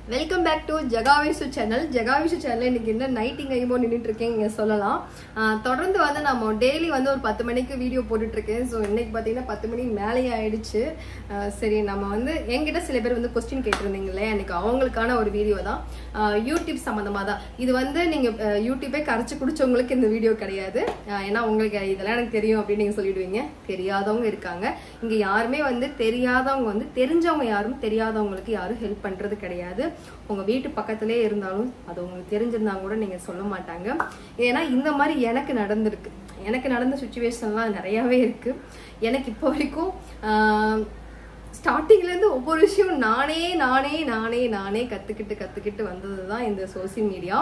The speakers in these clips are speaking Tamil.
Welcome back to Jegavishu channel Jegavishu channel இன்னைக்கு என்ன நைட்டிங் ஐமோ நின்றுட்டு இருக்கேன் இங்க சொல்லலாம் ஆஹ் தொடர்ந்து வந்து நம்ம டெய்லி வந்து ஒரு பத்து மணிக்கு வீடியோ போட்டுட்டு இருக்கேன் ஸோ இன்னைக்கு பார்த்தீங்கன்னா பத்து மணி மேலேயே ஆயிடுச்சு ஆஹ் சரி நம்ம வந்து என்கிட்ட சில பேர் வந்து கொஸ்டின் கேட்டிருந்தீங்களே எனக்கு அவங்களுக்கான ஒரு வீடியோ தான் ஆஹ் யூடியூப் சம்மந்தமாக தான் இது வந்து நீங்க ஆஹ் யூடியூபே கரைச்சு குடிச்சவங்களுக்கு இந்த வீடியோ கிடையாது ஆஹ் ஏன்னா உங்களுக்கு இதெல்லாம் எனக்கு தெரியும் அப்படின்னு நீங்க சொல்லிடுவீங்க தெரியாதவங்க இருக்காங்க இங்க யாருமே வந்து தெரியாதவங்க வந்து தெரிஞ்சவங்க யாரும் தெரியாதவங்களுக்கு யாரும் ஹெல்ப் பண்றது கிடையாது உங்க வீட்டு பக்கத்திலே இருந்தாலும் அது உங்களுக்கு தெரிஞ்சிருந்தா கூட நீங்க சொல்ல மாட்டாங்க ஏன்னா இந்த மாதிரி எனக்கு நடந்திருக்கு எனக்கு நடந்த சுச்சுவேஷன்லாம் நிறையாவே இருக்கு எனக்கு இப்போ வரைக்கும் ஆஹ், ஸ்டார்டிங்ல இருந்து ஒவ்வொரு விஷயம் நானே நானே நானே நானே கத்துக்கிட்டு கத்துக்கிட்டு வந்தது தான் இந்த சோசியல் மீடியா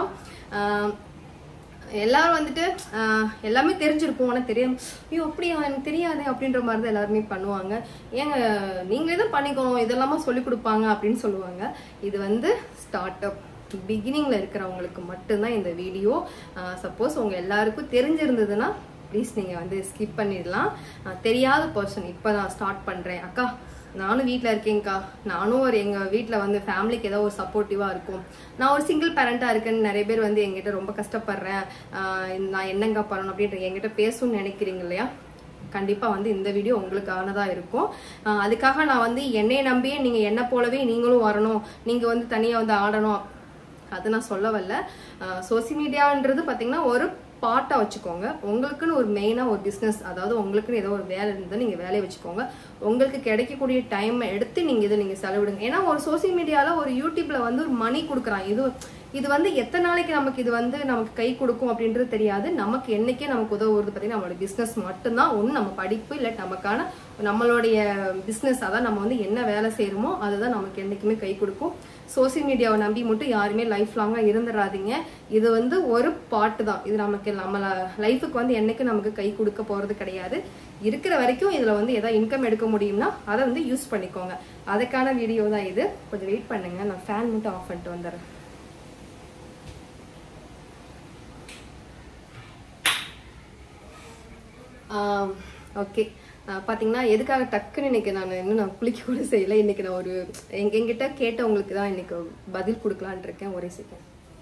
எல்லாரும் வந்துட்டு ஆஹ், எல்லாமே தெரிஞ்சிருக்கும் ஆனால் தெரியும் ஐயோ அப்படியா எனக்கு தெரியாது அப்படின்ற மாதிரி தான் எல்லாருமே பண்ணுவாங்க ஏங்க நீங்களே தான் பண்ணிக்கணும் இதெல்லாமா சொல்லி கொடுப்பாங்க அப்படின்னு சொல்லுவாங்க இது வந்து ஸ்டார்ட் அப் பிகினிங்ல இருக்கிறவங்களுக்கு மட்டும்தான் இந்த வீடியோ சப்போஸ் உங்க எல்லாருக்கும் தெரிஞ்சிருந்ததுன்னா ப்ளீஸ் நீங்கள் வந்து ஸ்கிப் பண்ணிடலாம் ஆஹ், தெரியாத பர்சன் இப்போ நான் ஸ்டார்ட் பண்ணுறேன் அக்கா நானும் வீட்டில் இருக்கேங்க்கா நானும் ஒரு எங்கள் வீட்டில் வந்து ஃபேமிலிக்கு ஏதோ ஒரு சப்போர்ட்டிவாக இருக்கும் நான் ஒரு சிங்கிள் பேரண்ட்டாக இருக்கேன்னு நிறைய பேர் வந்து எங்கிட்ட ரொம்ப கஷ்டப்படுறேன் ஆஹ் நான் என்னங்க பண்ணணும் அப்படின்ற என்கிட்ட பேசணும்னு நினைக்கிறீங்க இல்லையா கண்டிப்பாக வந்து இந்த வீடியோ உங்களுக்கானதாக இருக்கும் ஆஹ் அதுக்காக நான் வந்து என்னைய நம்பியே நீங்கள் என்ன போலவே நீங்களும் வரணும் நீங்கள் வந்து தனியாக வந்து ஆடணும் அது நான் சொல்ல வரல சோசியல் மீடியான்றது பார்த்தீங்கன்னா ஒரு பார்ட்டாக வச்சுக்கோங்க உங்களுக்குன்னு ஒரு மெயினாக ஒரு பிஸ்னஸ் அதாவது உங்களுக்குன்னு ஏதோ ஒரு வேலை இருந்தால் நீங்கள் வேலையை வச்சுக்கோங்க உங்களுக்கு கிடைக்கக்கூடிய டைமை எடுத்து நீங்கள் இதை நீங்கள் செலவிடுங்க ஏன்னா ஒரு சோசியல் மீடியாவில் ஒரு யூடியூப்ல வந்து ஒரு மணி கொடுக்குறான் இது இது வந்து எத்தனை நாளைக்கு நமக்கு இது வந்து நமக்கு கை கொடுக்கும் அப்படின்றது தெரியாது நமக்கு என்னைக்கே நமக்கு உதவுறது பார்த்தீங்கன்னா நம்மளோட பிஸ்னஸ் மட்டும்தான் ஒன்று நம்ம படிப்பு இல்லை நமக்கான நம்மளுடைய பிஸ்னஸ் அதான் நம்ம வந்து என்ன வேலை செய்கிறோமோ அதுதான் நமக்கு என்றைக்குமே கை கொடுக்கும் சோசியல் மீடியாவை நம்பி மட்டும் யாருமே லைஃப் லாங்காக இருந்துடாதீங்க இது வந்து ஒரு பாட்டு தான் இது நமக்கு நம்ம லைஃபுக்கு வந்து என்னைக்கும் நமக்கு கை கொடுக்க போகிறது கிடையாது இருக்கிற வரைக்கும் இதில் வந்து எதாவது இன்கம் எடுக்க முடியும்னா அதை வந்து யூஸ் பண்ணிக்கோங்க அதுக்கான வீடியோ தான் இது கொஞ்சம் வெயிட் பண்ணுங்க நான் ஃபேன் மட்டும் ஆஃப் பண்ணிட்டு வந்துடுறேன் ஓகே பார்த்தீங்கன்னா எதுக்காக டக்குன்னு இன்னைக்கு நான் இன்னும் நான் குளிக்க கூட செய்யலை இன்னைக்கு நான் ஒரு எங்க எங்கிட்ட கேட்டவங்களுக்கு தான் இன்னைக்கு பதில் கொடுக்கலான் இருக்கேன் ஒரே செகண்ட்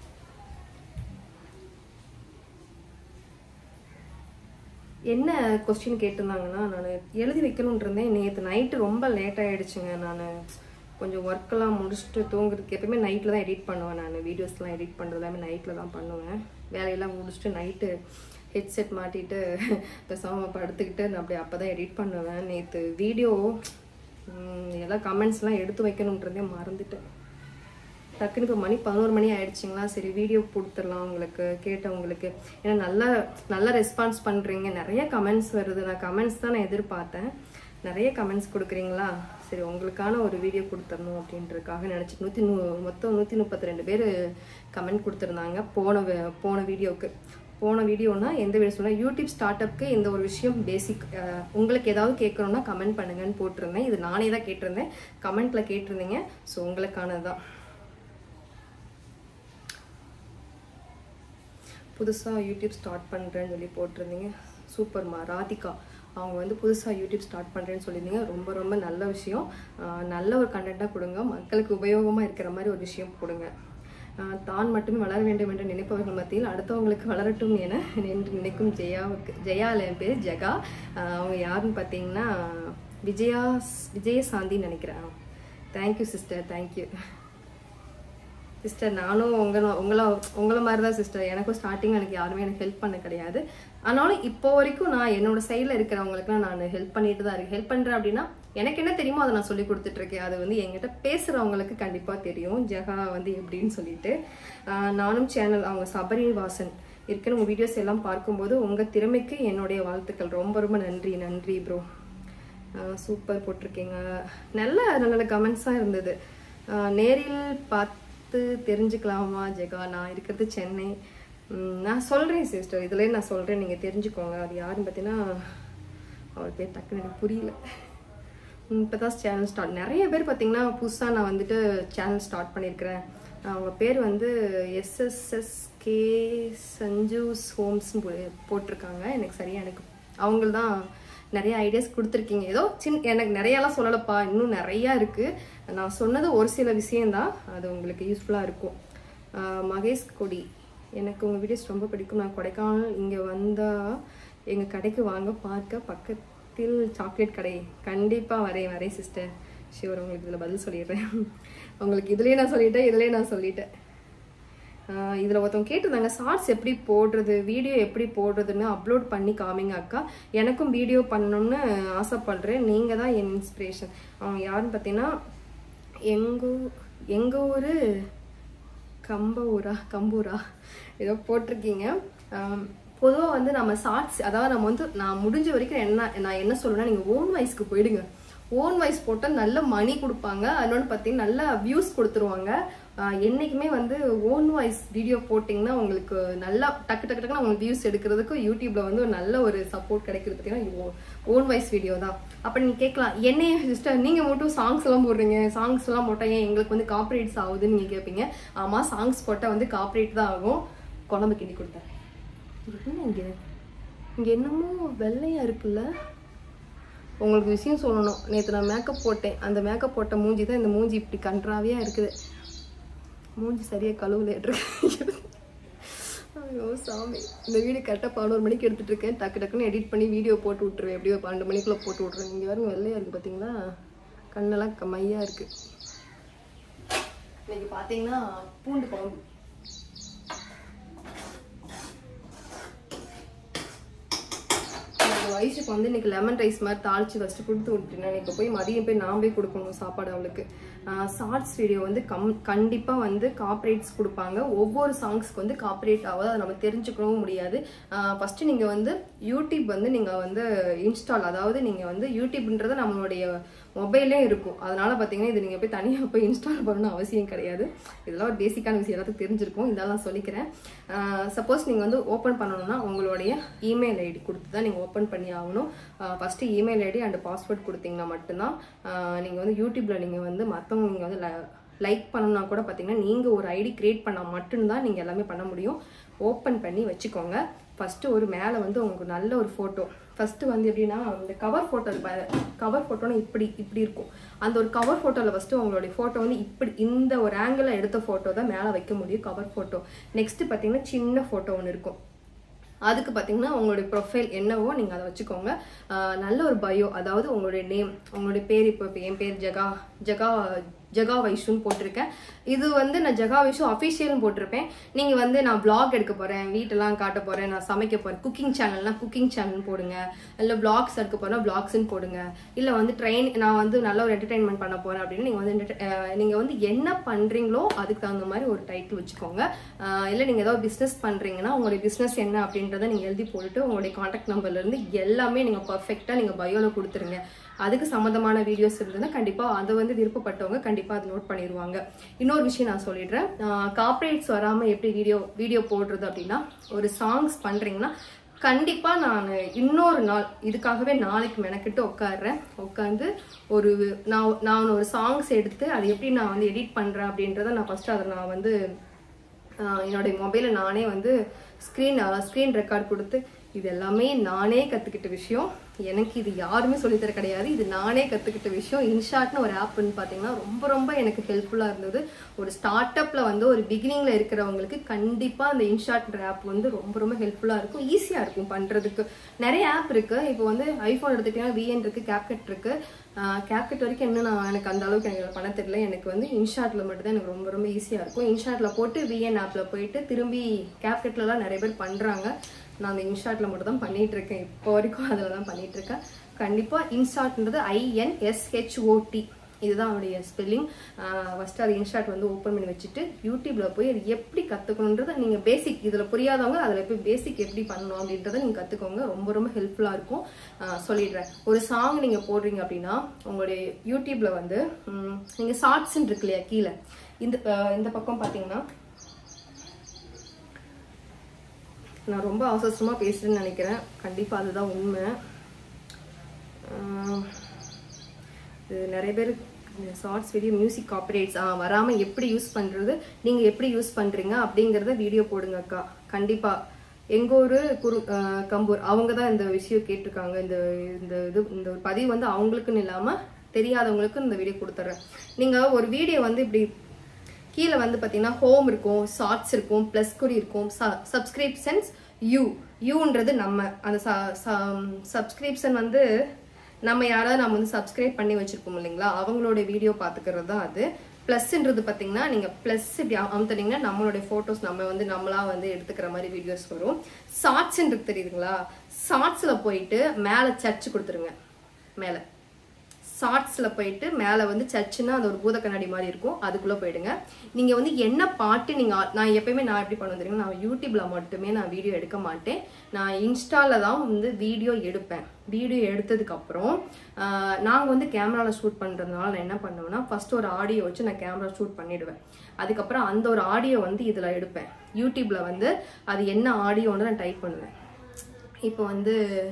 என்ன கொஸ்டின் கேட்டிருந்தாங்கன்னா நான் எழுதி வைக்கணும்னு இருந்தேன் நேற்று நைட்டு ரொம்ப லேட் ஆயிடுச்சுங்க நான் கொஞ்சம் ஒர்க்கெல்லாம் முடிச்சுட்டு தூங்குறதுக்கு எப்பயுமே நைட்டில் தான் எடிட் பண்ணுவேன் நான் வீடியோஸ்லாம் எடிட் பண்ணுறது எல்லாமே நைட்டில் தான் பண்ணுவேன் வேலையெல்லாம் முடிச்சுட்டு நைட்டு ஹெட்செட் மாட்டிட்டு பேசாமல் படுத்துக்கிட்டு நான் அப்படி அப்போ தான் எடிட் பண்ணுவேன் நேற்று வீடியோ எல்லாம் கமெண்ட்ஸ்லாம் எடுத்து வைக்கணுன்றதே மறந்துட்டேன் டக்குன்னு இப்போ மணி பதினோரு மணி ஆயிடுச்சுங்களா சரி வீடியோ கொடுத்துடலாம் உங்களுக்கு கேட்டவங்களுக்கு ஏன்னா நல்லா நல்லா ரெஸ்பான்ஸ் பண்ணுறீங்க நிறைய கமெண்ட்ஸ் வருது நான் கமெண்ட்ஸ் தான் நான் எதிர்பார்த்தேன் நிறைய கமெண்ட்ஸ் கொடுக்குறீங்களா சரி உங்களுக்கான ஒரு வீடியோ கொடுத்துடணும் அப்படின்றதுக்காக நினச்சி நூற்றி நூ மொத்தம் நூற்றி முப்பத்தி ரெண்டு பேர் கமெண்ட் கொடுத்துருந்தாங்க போன வே- போன வீடியோவுக்கு போன வீடியோனா எந்த வீடியோ சொன்னால் யூடியூப் ஸ்டார்ட் அப்க்கு இந்த ஒரு விஷயம் பேசிக் உங்களுக்கு ஏதாவது கேட்கணும்னா கமெண்ட் பண்ணுங்கன்னு போட்டிருந்தேன் இது நானே தான் கேட்டிருந்தேன் கமெண்ட்ல கேட்டிருந்தீங்க ஸோ உங்களுக்கானது தான் புதுசாக யூடியூப் ஸ்டார்ட் பண்ணுறேன்னு சொல்லி போட்டிருந்தீங்க சூப்பர்மா ராதிகா அவங்க வந்து புதுசாக யூடியூப் ஸ்டார்ட் பண்ணுறேன்னு சொல்லியிருந்தீங்க ரொம்ப ரொம்ப நல்ல விஷயம் ஆஹ் நல்ல ஒரு கண்டென்ட்டாக கொடுங்க மக்களுக்கு உபயோகமாக இருக்கிற மாதிரி ஒரு விஷயம் கொடுங்க ஆஹ் தான் மட்டுமே வளர வேண்டும் என்று நினைப்பவர்கள் மத்தியில் அடுத்தவங்களுக்கு வளரட்டும் என என்று நினைக்கும் ஜெயாவுக்கு ஜெயா இல்ல, என் பேர் ஜெகா ஆஹ் அவங்க யாருன்னு பார்த்தீங்கன்னா விஜயா விஜயசாந்தின்னு நினைக்கிறேன் தேங்க்யூ சிஸ்டர் தேங்க்யூ சிஸ்டர் நானும் உங்களை உங்களை உங்களை மாதிரி தான் சிஸ்டர் எனக்கும் ஸ்டார்டிங் எனக்கு யாருமே எனக்கு ஹெல்ப் பண்ண கிடையாது ஆனாலும் இப்போ வரைக்கும் நான் என்னோட சைடில் இருக்கிறவங்களுக்குலாம் நான் ஹெல்ப் பண்ணிட்டு தான் இருக்கேன் ஹெல்ப் பண்ணுறேன் அப்படின்னா எனக்கு என்ன தெரியுமோ அதை நான் சொல்லி கொடுத்துட்டு இருக்கேன் அது வந்து என்கிட்ட பேசுகிறவங்களுக்கு கண்டிப்பாக தெரியும் ஜெகா வந்து எப்படின்னு சொல்லிட்டு ஆஹ் நானும் சேனல் அவங்க சபரி வாசன் இருக்கிற உங்கள் வீடியோஸ் எல்லாம் பார்க்கும்போது உங்கள் திறமைக்கு என்னுடைய வாழ்த்துக்கள் ரொம்ப ரொம்ப நன்றி நன்றி ப்ரோ சூப்பர் போட்டிருக்கீங்க நல்ல நல்ல நல்ல கமெண்ட்ஸாக இருந்தது ஆஹ் நேரில் பார்த்து தெரிஞ்சுக்கலாமா ஜெகா நான் இருக்கிறது சென்னை உம் நான் சொல்கிறேன் சிஸ்டர் இதுலேயே நான் சொல்கிறேன் நீங்கள் தெரிஞ்சுக்கோங்க அது யாருன்னு பார்த்தீங்கன்னா அவர் பேர் டக்குன்னு எனக்கு புரியல இப்போ தான் சேனல் ஸ்டார்ட் நிறைய பேர் பார்த்தீங்கன்னா புதுசாக நான் வந்துட்டு சேனல் ஸ்டார்ட் பண்ணியிருக்கிறேன் அவங்க பேர் வந்து எஸ்எஸ்எஸ்கே சஞ்சூஸ் ஹோம்ஸ்னு போ போட்டிருக்காங்க எனக்கு சரியாக எனக்கு அவங்கள் தான் நிறைய ஐடியாஸ் கொடுத்துருக்கீங்க ஏதோ சின்ன எனக்கு நிறையலாம் சொல்லலப்பா இன்னும் நிறையா இருக்குது நான் சொன்னது ஒரு சில விஷயம்தான் அது உங்களுக்கு யூஸ்ஃபுல்லாக இருக்கும் ஆஹ் மகேஷ் கொடி எனக்கு உங்கள் வீடியோஸ் ரொம்ப பிடிக்கும் நான் கொடைக்கானல் இங்கே வந்தால் எங்கள் கடைக்கு வாங்க பார்க்க பக்கத்தில் சாக்லேட் கடை கண்டிப்பாக வரேன் வரேன் சிஸ்டர் ஷிவர் உங்களுக்கு இதில் பதில் சொல்லிடுறேன் உங்களுக்கு இதுலேயே நான் சொல்லிட்டேன் இதுலேயே நான் சொல்லிட்டேன் ஆஹ் இதுல ஒருத்தவங்க கேட்டிருந்தாங்க ஷார்ட்ஸ் எப்படி போடுறது வீடியோ எப்படி போடுறதுன்னு அப்லோட் பண்ணி காமிங்க அக்கா எனக்கும் வீடியோ பண்ணணும்னு ஆசைப்படுறேன் நீங்க தான் என் இன்ஸ்பிரேஷன் அவங்க யாருன்னு பார்த்தீங்கன்னா எங்க ஊ- எங்க ஊரு கம்ப ஊரா கம்பூரா ஏதோ போட்டிருக்கீங்க பொதுவாக வந்து நம்ம ஷார்ட்ஸ் அதாவது நம்ம வந்து நான் முடிஞ்ச வரைக்கும் என்ன நான் என்ன சொல்லுவேன்னா நீங்கள் ஓன் வாய்ஸ்க்கு போயிடுங்க ஓன் வாய்ஸ் போட்டால் நல்ல மணி கொடுப்பாங்க இன்னொன்று பார்த்தீங்கன்னா நல்ல வியூஸ் கொடுத்துருவாங்க ஆஹ் என்னைக்குமே வந்து ஓன் வாய்ஸ் வீடியோ போட்டிங்கன்னா உங்களுக்கு நல்லா டக்கு டக்கு டக்குன்னு உங்களுக்கு வியூஸ் எடுக்கிறதுக்கு யூடியூப்ல வந்து ஒரு நல்ல ஒரு சப்போர்ட் கிடைக்கிறது பார்த்தீங்கன்னா ஓன் வாய்ஸ் வீடியோ தான் அப்போ நீங்கள் கேட்கலாம் என்னைய சிஸ்டர் நீங்கள் மட்டும் சாங்ஸ் எல்லாம் போடுறீங்க சாங்ஸ் எல்லாம் போட்டால் ஏன் எங்களுக்கு வந்து காப்பரேட்ஸ் ஆகுதுன்னு நீங்கள் கேட்பீங்க ஆமாம் சாங்ஸ் போட்டால் வந்து காப்பரேட் தான் ஆகும் குழம்பு கிண்டி கொடுத்தேன் என்ன இங்கே இங்கே என்னமோ வெள்ளையா இருக்குல்ல உங்களுக்கு விஷயம் சொல்லணும் நேற்று நான் மேக்கப் போட்டேன் அந்த மேக்கப் போட்ட மூஞ்சி தான் இந்த மூஞ்சி இப்படி கன்றாவியாக இருக்குது மூஞ்சி சரியாக கழுவுல இருக்கு ஐயோ சாமி இந்த வீடியோ கரெக்டாக பதினோரு மணிக்கு எடுத்துட்டு இருக்கேன் டக்கு டக்குன்னு எடிட் பண்ணி வீடியோ போட்டு விட்டுருவேன் எப்படியோ பன்னெண்டு மணிக்குள்ளே போட்டு விட்ருவேன் இங்கே வரும் வெள்ளையாக இருக்குது பார்த்தீங்களா கண்ணெல்லாம் க- மையா இருக்குது இன்னைக்கு பார்த்தீங்கன்னா பூண்டு குழம்பு எனக்கு வயசுக்கு வந்து இன்னைக்கு லெமன் ரைஸ் மாதிரி தாளிச்சு ஃபஸ்ட்டு கொடுத்து விட்டுட்டேன் இப்போ போய் மதியம் போய் நான் போய் கொடுக்கணும் சாப்பாடு அவளுக்கு ஷார்ட்ஸ் வீடியோ வந்து கம் கண்டிப்பாக வந்து காப்பரேட்ஸ் கொடுப்பாங்க ஒவ்வொரு சாங்ஸ்க்கு வந்து காப்பரேட் ஆகாது அதை நம்ம தெரிஞ்சுக்கவும் முடியாது ஃபஸ்ட்டு நீங்கள் வந்து யூடியூப் வந்து நீங்கள் வந்து இன்ஸ்டால் அதாவது நீங்கள் வந்து யூடியூப்ன்றது நம்மளுடைய மொபைலே இருக்கும் அதனால பார்த்தீங்கன்னா இது நீங்கள் போய் தனியாக போய் இன்ஸ்டால் பண்ணணும் அவசியம் கிடையாது இதெல்லாம் ஒரு பேசிக்கான விஷயம் எல்லாத்துக்கும் தெரிஞ்சிருக்கும் இதெல்லாம் சொல்லிக்கிறேன் சப்போஸ் நீங்கள் வந்து ஓப்பன் பண்ணணும்னா உங்களுடைய இமெயில் ஐடி கொடுத்து தான் நீங்கள் ஓப்பன் பண்ணி ஆகணும் first email ID and password கொடுத்தீங்கன்னா மட்டும்தான் நீங்கள் வந்து யூடியூப்பில் நீங்கள் வந்து மற்றவங்க நீங்கள் வந்து லைக் பண்ணணும்னா கூட பார்த்தீங்கன்னா நீங்கள் ஒரு ஐடி கிரியேட் பண்ணால் மட்டும்தான் நீங்கள் எல்லாமே பண்ண முடியும் ஓப்பன் பண்ணி வச்சுக்கோங்க ஃபஸ்ட்டு ஒரு மேலே வந்து உங்களுக்கு நல்ல ஒரு ஃபோட்டோ ஃபஸ்ட்டு வந்து எப்படின்னா இந்த கவர் ஃபோட்டோ கவர் ஃபோட்டோன்னு இப்படி இப்படி இருக்கும் அந்த ஒரு கவர் ஃபோட்டோவில் ஃபஸ்ட்டு உங்களுடைய ஃபோட்டோ வந்து இப்படி இந்த ஒரு ஆங்கிளில் எடுத்த ஃபோட்டோ தான் மேலே வைக்க முடியும் கவர் ஃபோட்டோ நெக்ஸ்ட்டு பார்த்தீங்கன்னா சின்ன ஃபோட்டோ ஒன்று இருக்கும் அதுக்கு பார்த்தீங்கன்னா உங்களுடைய ப்ரொஃபைல் என்னவோ நீங்கள் அதை வச்சுக்கோங்க ஆஹ் நல்ல ஒரு பயோ அதாவது உங்களுடைய நேம் உங்களுடைய பேர் இப்போ இப்போ என் பேர் ஜகா ஜகா ஜகா வைஷுன்னு போட்டிருக்கேன் இது வந்து நான் ஜகா வைஷு அஃபிஷியல்னு போட்டிருப்பேன் நீங்கள் வந்து நான் vlog எடுக்க போகிறேன் வீட்டெல்லாம் காட்ட போகிறேன் நான் சமைக்க போகிறேன் குக்கிங் சேனல்னா குக்கிங் சேனல் போடுங்க இல்லை vlogs எடுக்க போகிறேன் vlogsன்னு போடுங்க இல்லை வந்து ட்ரெயின் நான் வந்து நல்ல ஒரு என்டர்டைன்மெண்ட் பண்ண போகிறேன் அப்படின்னு நீங்கள் வந்து நீங்கள் வந்து என்ன பண்ணுறீங்களோ அதுக்கு தகுந்த மாதிரி ஒரு டைட்டில் வச்சுக்கோங்க ஆஹ் இல்லை நீங்கள் ஏதாவது பிஸ்னஸ் பண்ணுறீங்கன்னா உங்களுடைய பிஸ்னஸ் என்ன அப்படின்றத நீங்கள் எழுதி போட்டுட்டு உங்களுடைய காண்டாக்ட் நம்பர்லேருந்து எல்லாமே நீங்கள் பர்ஃபெக்டாக நீங்கள் பயோவில் கொடுத்துருங்க அதுக்கு சம்மந்தமான வீடியோஸ் இருந்ததுன்னா கண்டிப்பாக அதை வந்து விருப்பப்பட்டவங்க கண்டிப்பாக அதை நோட் பண்ணிடுவாங்க இன்னொரு விஷயம் நான் சொல்லிடுறேன் கார்ப்பரேட்ஸ் வராமல் எப்படி வீடியோ வீடியோ போடுறது அப்படின்னா ஒரு சாங்ஸ் பண்ணுறீங்கன்னா கண்டிப்பா நான் இன்னொரு நாள் இதுக்காகவே நாளைக்கு மெனக்கிட்டு உட்காடுறேன் உட்காந்து ஒரு நான் நான் ஒரு சாங்ஸ் எடுத்து அதை எப்படி நான் வந்து எடிட் பண்றேன் அப்படின்றத நான் ஃபர்ஸ்ட் அதை நான் வந்து ஆஹ் என்னுடைய மொபைலில் நானே வந்து ஸ்க்ரீன் ஸ்க்ரீன் ரெக்கார்ட் கொடுத்து இது எல்லாமே நானே கற்றுக்கிட்ட விஷயம் எனக்கு இது யாருமே சொல்லித்தர கிடையாது இது நானே கற்றுக்கிட்ட விஷயம் இன்ஷாட்னு ஒரு ஆப்னு பார்த்தீங்கன்னா ரொம்ப ரொம்ப எனக்கு ஹெல்ப்ஃபுல்லாக இருந்தது ஒரு ஸ்டார்ட் அப்பில் வந்து ஒரு பிகினிங்கில் இருக்கிறவங்களுக்கு கண்டிப்பாக அந்த இன்ஷாட்ன்ற ஆப் வந்து ரொம்ப ரொம்ப ஹெல்ப்ஃபுல்லாக இருக்கும் ஈஸியாக இருக்கும் பண்ணுறதுக்கு நிறைய ஆப் இருக்குது இப்போ வந்து ஐஃபோன் எடுத்துக்கிட்டீங்கன்னா விஎன் இருக்குது கேப்கட் இருக்குது கேப்கட் வரைக்கும் என்ன நான் எனக்கு அந்த அளவுக்கு எனக்கு பண்ண தெரியல எனக்கு வந்து இன்ஷாட்டில் மட்டும் தான் எனக்கு ரொம்ப ரொம்ப ஈஸியாக இருக்கும் இன்ஷாட்டில் போட்டு விஎன் ஆப்பில் போயிட்டு திரும்பி கேப்கட்லலாம் நிறைய பேர் பண்ணுறாங்க நான் அந்த இன்ஷாட்டில் மட்டும் தான் பண்ணிட்டு இருக்கேன் இப்போ வரைக்கும் அதில் தான் பண்ணிட்டு இருக்கேன் கண்டிப்பாக இன்ஷாட்ன்றது ஐஎன்எஸ்ஹெச்ஓடி இதுதான் அவனுடைய ஸ்பெல்லிங் ஃபஸ்ட்டு அது இன்ஷாட் வந்து ஓப்பன் பண்ணி வச்சுட்டு யூடியூப்ல போய் அது எப்படி கற்றுக்கணுன்றத நீங்கள் பேசிக் இதில் புரியாதவங்க அதில் போய் பேசிக் எப்படி பண்ணணும் அப்படின்றத நீங்கள் கற்றுக்கோங்க ரொம்ப ரொம்ப ஹெல்ப்ஃபுல்லாக இருக்கும் ஆஹ் சொல்லிடுறேன் ஒரு சாங் நீங்கள் போடுறீங்க அப்படின்னா உங்களுடைய யூடியூப்ல வந்து நீங்கள் ஷார்ட்ஸ்ன்னு இருக்கு இல்லையா கீழே இந்த ஆஹ் இந்த பக்கம் பார்த்தீங்கன்னா நான் ரொம்ப அவசரமாக பேசுறேன்னு நினைக்கிறேன் கண்டிப்பாக அதுதான் உண்மை ஆஹ் இது நிறைய பேர் ஷார்ட்ஸ் வீடியோ மியூசிக் காப்பரேட்ஸ் வராமல் எப்படி யூஸ் பண்ணுறது நீங்கள் எப்படி யூஸ் பண்ணுறீங்க அப்படிங்கிறத வீடியோ போடுங்க அக்கா கண்டிப்பாக எங்கள் ஊர் குரு ஆஹ் கம்பூர் அவங்க தான் இந்த விஷயம் கேட்டிருக்காங்க இந்த இந்த இது இந்த ஒரு பதிவு வந்து அவங்களுக்குன்னு இல்லாமல் தெரியாதவங்களுக்கு இந்த வீடியோ கொடுத்துட்றேன் நீங்கள் ஒரு வீடியோ வந்து இப்படி கீழே வந்து பார்த்தீங்கன்னா ஹோம் இருக்கும் ஷார்ட்ஸ் இருக்கும் ப்ளஸ் குறி இருக்கும் சப்ஸ்கிரிப்ஷன்ஸ் யூ யூன்றது நம்ம அந்த சப்ஸ்கிரிப்ஷன் வந்து நம்ம யாராவது நம்ம வந்து சப்ஸ்கிரைப் பண்ணி வச்சிருப்போம் இல்லைங்களா அவங்களோட வீடியோ பார்த்துக்கிறது தான் அது ப்ளஸ்ன்றது பார்த்தீங்கன்னா நீங்கள் ப்ளஸ் இப்படி அமுத்துனீங்கன்னா நம்மளுடைய ஃபோட்டோஸ் நம்ம வந்து நம்மளா வந்து எடுத்துக்கிற மாதிரி வீடியோஸ் வரும் ஷார்ட்ஸ்ன்றது தெரியுதுங்களா ஷார்ட்ஸில் போயிட்டு மேலே சர்ச் கொடுத்துருங்க மேலே ஷார்ட்ஸில் போயிட்டு மேலே வந்து சர்ச்சுன்னா அது ஒரு பூத கண்ணாடி மாதிரி இருக்கும் அதுக்குள்ளே போயிடுங்க நீங்கள் வந்து என்ன பாட்டு நீங்கள் நான் எப்பயுமே நான் எப்படி பண்ணுவேன் தெரியுமா நான் யூடியூப்பில் மட்டுமே நான் வீடியோ எடுக்க மாட்டேன் நான் இன்ஸ்டாவில் தான் வந்து வீடியோ எடுப்பேன் வீடியோ எடுத்ததுக்கப்புறம் நாங்கள் வந்து கேமராவில் ஷூட் பண்ணுறதுனால நான் என்ன பண்ணுவேன்னா ஃபர்ஸ்ட் ஒரு ஆடியோ வச்சு நான் கேமரா ஷூட் பண்ணிடுவேன் அதுக்கப்புறம் அந்த ஒரு ஆடியோ வந்து இதில் எடுப்பேன் யூடியூப்பில் வந்து அது என்ன ஆடியோன்னு நான் டைப் பண்ணுவேன் இப்போ வந்து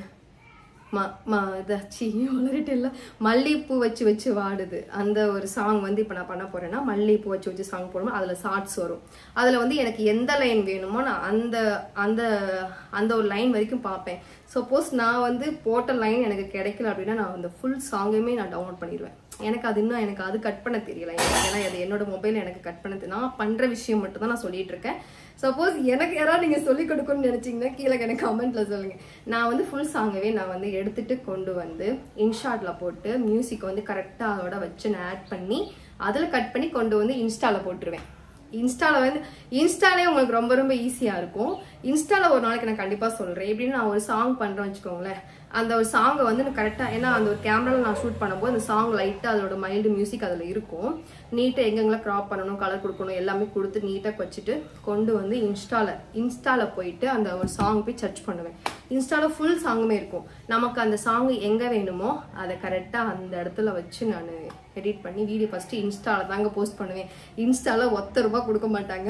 ம ம இதாச்சு வளரிட்டு இல்லை மல்லிகைப்பூ வச்சு வச்சு வாடுது அந்த ஒரு சாங் வந்து இப்போ நான் பண்ண போறேன்னா மல்லிகைப்பூ வச்சு வச்சு சாங் போடுவோம் அதில் ஷார்ட்ஸ் வரும் அதில் வந்து எனக்கு எந்த லைன் வேணுமோ நான் அந்த அந்த அந்த ஒரு லைன் வரைக்கும் பார்ப்பேன் சப்போஸ் நான் வந்து போட்ட லைன் எனக்கு கிடைக்கல அப்படின்னா நான் அந்த ஃபுல் சாங்குமே நான் டவுன்லோட் பண்ணிடுவேன் எனக்கு அது இன்னும் எனக்கு அது கட் பண்ண தெரியல ஏன்னா அது என்னோட மொபைல் எனக்கு கட் பண்ண தெரியல நான் பண்ணுற விஷயம் மட்டும் தான் நான் சொல்லிட்டு இருக்கேன் சப்போஸ் எனக்கு யாராவது நீங்கள் சொல்லிக் கொடுக்கணும்னு நினச்சிங்கன்னா கீழே எனக்கு கமெண்ட்டில் சொல்லுங்கள் நான் வந்து ஃபுல் சாங்கவே நான் வந்து எடுத்துட்டு கொண்டு வந்து இன்ஷாட்டில் போட்டு மியூசிக் வந்து கரெக்டாக அதோட வச்சு நான் ஆட் பண்ணி அதில் கட் பண்ணி கொண்டு வந்து இன்ஸ்டாவில் போட்டுருவேன் இன்ஸ்டாவில் வந்து இன்ஸ்டாலே உங்களுக்கு ரொம்ப ரொம்ப ஈஸியாக இருக்கும் இன்ஸ்டாவில் ஒரு நாளைக்கு நான் கண்டிப்பாக சொல்கிறேன் எப்படின்னு நான் ஒரு சாங் பண்ணுறேன் வச்சுக்கோங்களேன் அந்த ஒரு சாங்கை வந்து நான் கரெக்டாக ஏன்னா அந்த ஒரு கேமராவில் நான் ஷூட் பண்ணும்போது அந்த சாங் லைட்டாக அதோட மைல்டு மியூசிக் அதில் இருக்கும் நீட்டாக எங்கெங்கெல்லாம் க்ராப் பண்ணணும் கலர் கொடுக்கணும் எல்லாமே கொடுத்து நீட்டாக வச்சுட்டு கொண்டு வந்து இன்ஸ்டாவில் இன்ஸ்டாவில் போயிட்டு அந்த ஒரு சாங் போய் சர்ச் பண்ணுவேன் இன்ஸ்டாவில் ஃபுல் சாங்குமே இருக்கும் நமக்கு அந்த சாங் எங்கே வேணுமோ அதை கரெக்டாக அந்த இடத்துல வச்சு நான் எடிட் பண்ணி வீடியோ ஃபஸ்ட்டு இன்ஸ்டாவில் தாங்க போஸ்ட் பண்ணுவேன் இன்ஸ்டாவில் ஒத்த ரூபா கொடுக்க மாட்டாங்க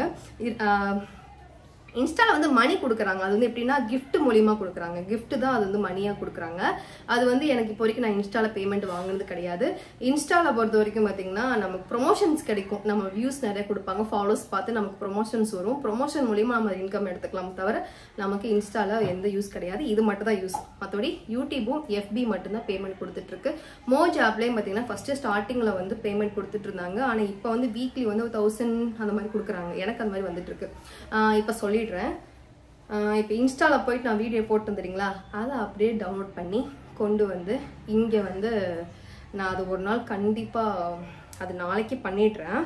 இன்ஸ்டாவில் வந்து மணி கொடுக்குறாங்க அது வந்து எப்படின்னா gift மூலியமா கொடுக்குறாங்க gift தான் அது வந்து மணியாக கொடுக்குறாங்க அது வந்து எனக்கு இப்போ வரைக்கும் நான் இன்ஸ்டாவில் பேமெண்ட் வாங்குனது கிடையாது இன்ஸ்டாவில் பொறுத்த வரைக்கும் பார்த்தீங்கன்னா நமக்கு ப்ரொமோஷன்ஸ் கிடைக்கும் நம்ம வியூஸ் நிறைய கொடுப்பாங்க ஃபாலோஸ் பார்த்து நமக்கு ப்ரொமோஷன்ஸ் வரும் ப்ரொமோஷன் மூலியமா நம்ம இன்கம் எடுத்துக்கலாம் தவிர நமக்கு இன்ஸ்டாவில் எந்த யூஸ் கிடையாது இது மட்டும் தான் யூஸ் மற்றபடி யூடியூபும் எஃபி மட்டும்தான் பேமெண்ட் கொடுத்துட்டு இருக்கு மோஜ் ஆப்லேயும் பார்த்தீங்கன்னா ஃபர்ஸ்ட் ஸ்டார்டிங்கில் வந்து பேமெண்ட் கொடுத்துட்டு இருந்தாங்க ஆனால் இப்போ வந்து வீக்லி வந்து தௌசண்ட் அந்த மாதிரி கொடுக்குறாங்க எனக்கு அந்த மாதிரி வந்துட்டு இருக்கு ஆஹ் இப்போ சொல்லிடுறேன் இப்போ இன்ஸ்டாவில் போயிட்டு நான் வீடியோ போட்டு தெரியுங்களா அதை அப்படியே டவுன்லோட் பண்ணி கொண்டு வந்து இங்கே வந்து நான் அது ஒரு நாள் கண்டிப்பாக அது நாளைக்கு பண்ணிடுறேன்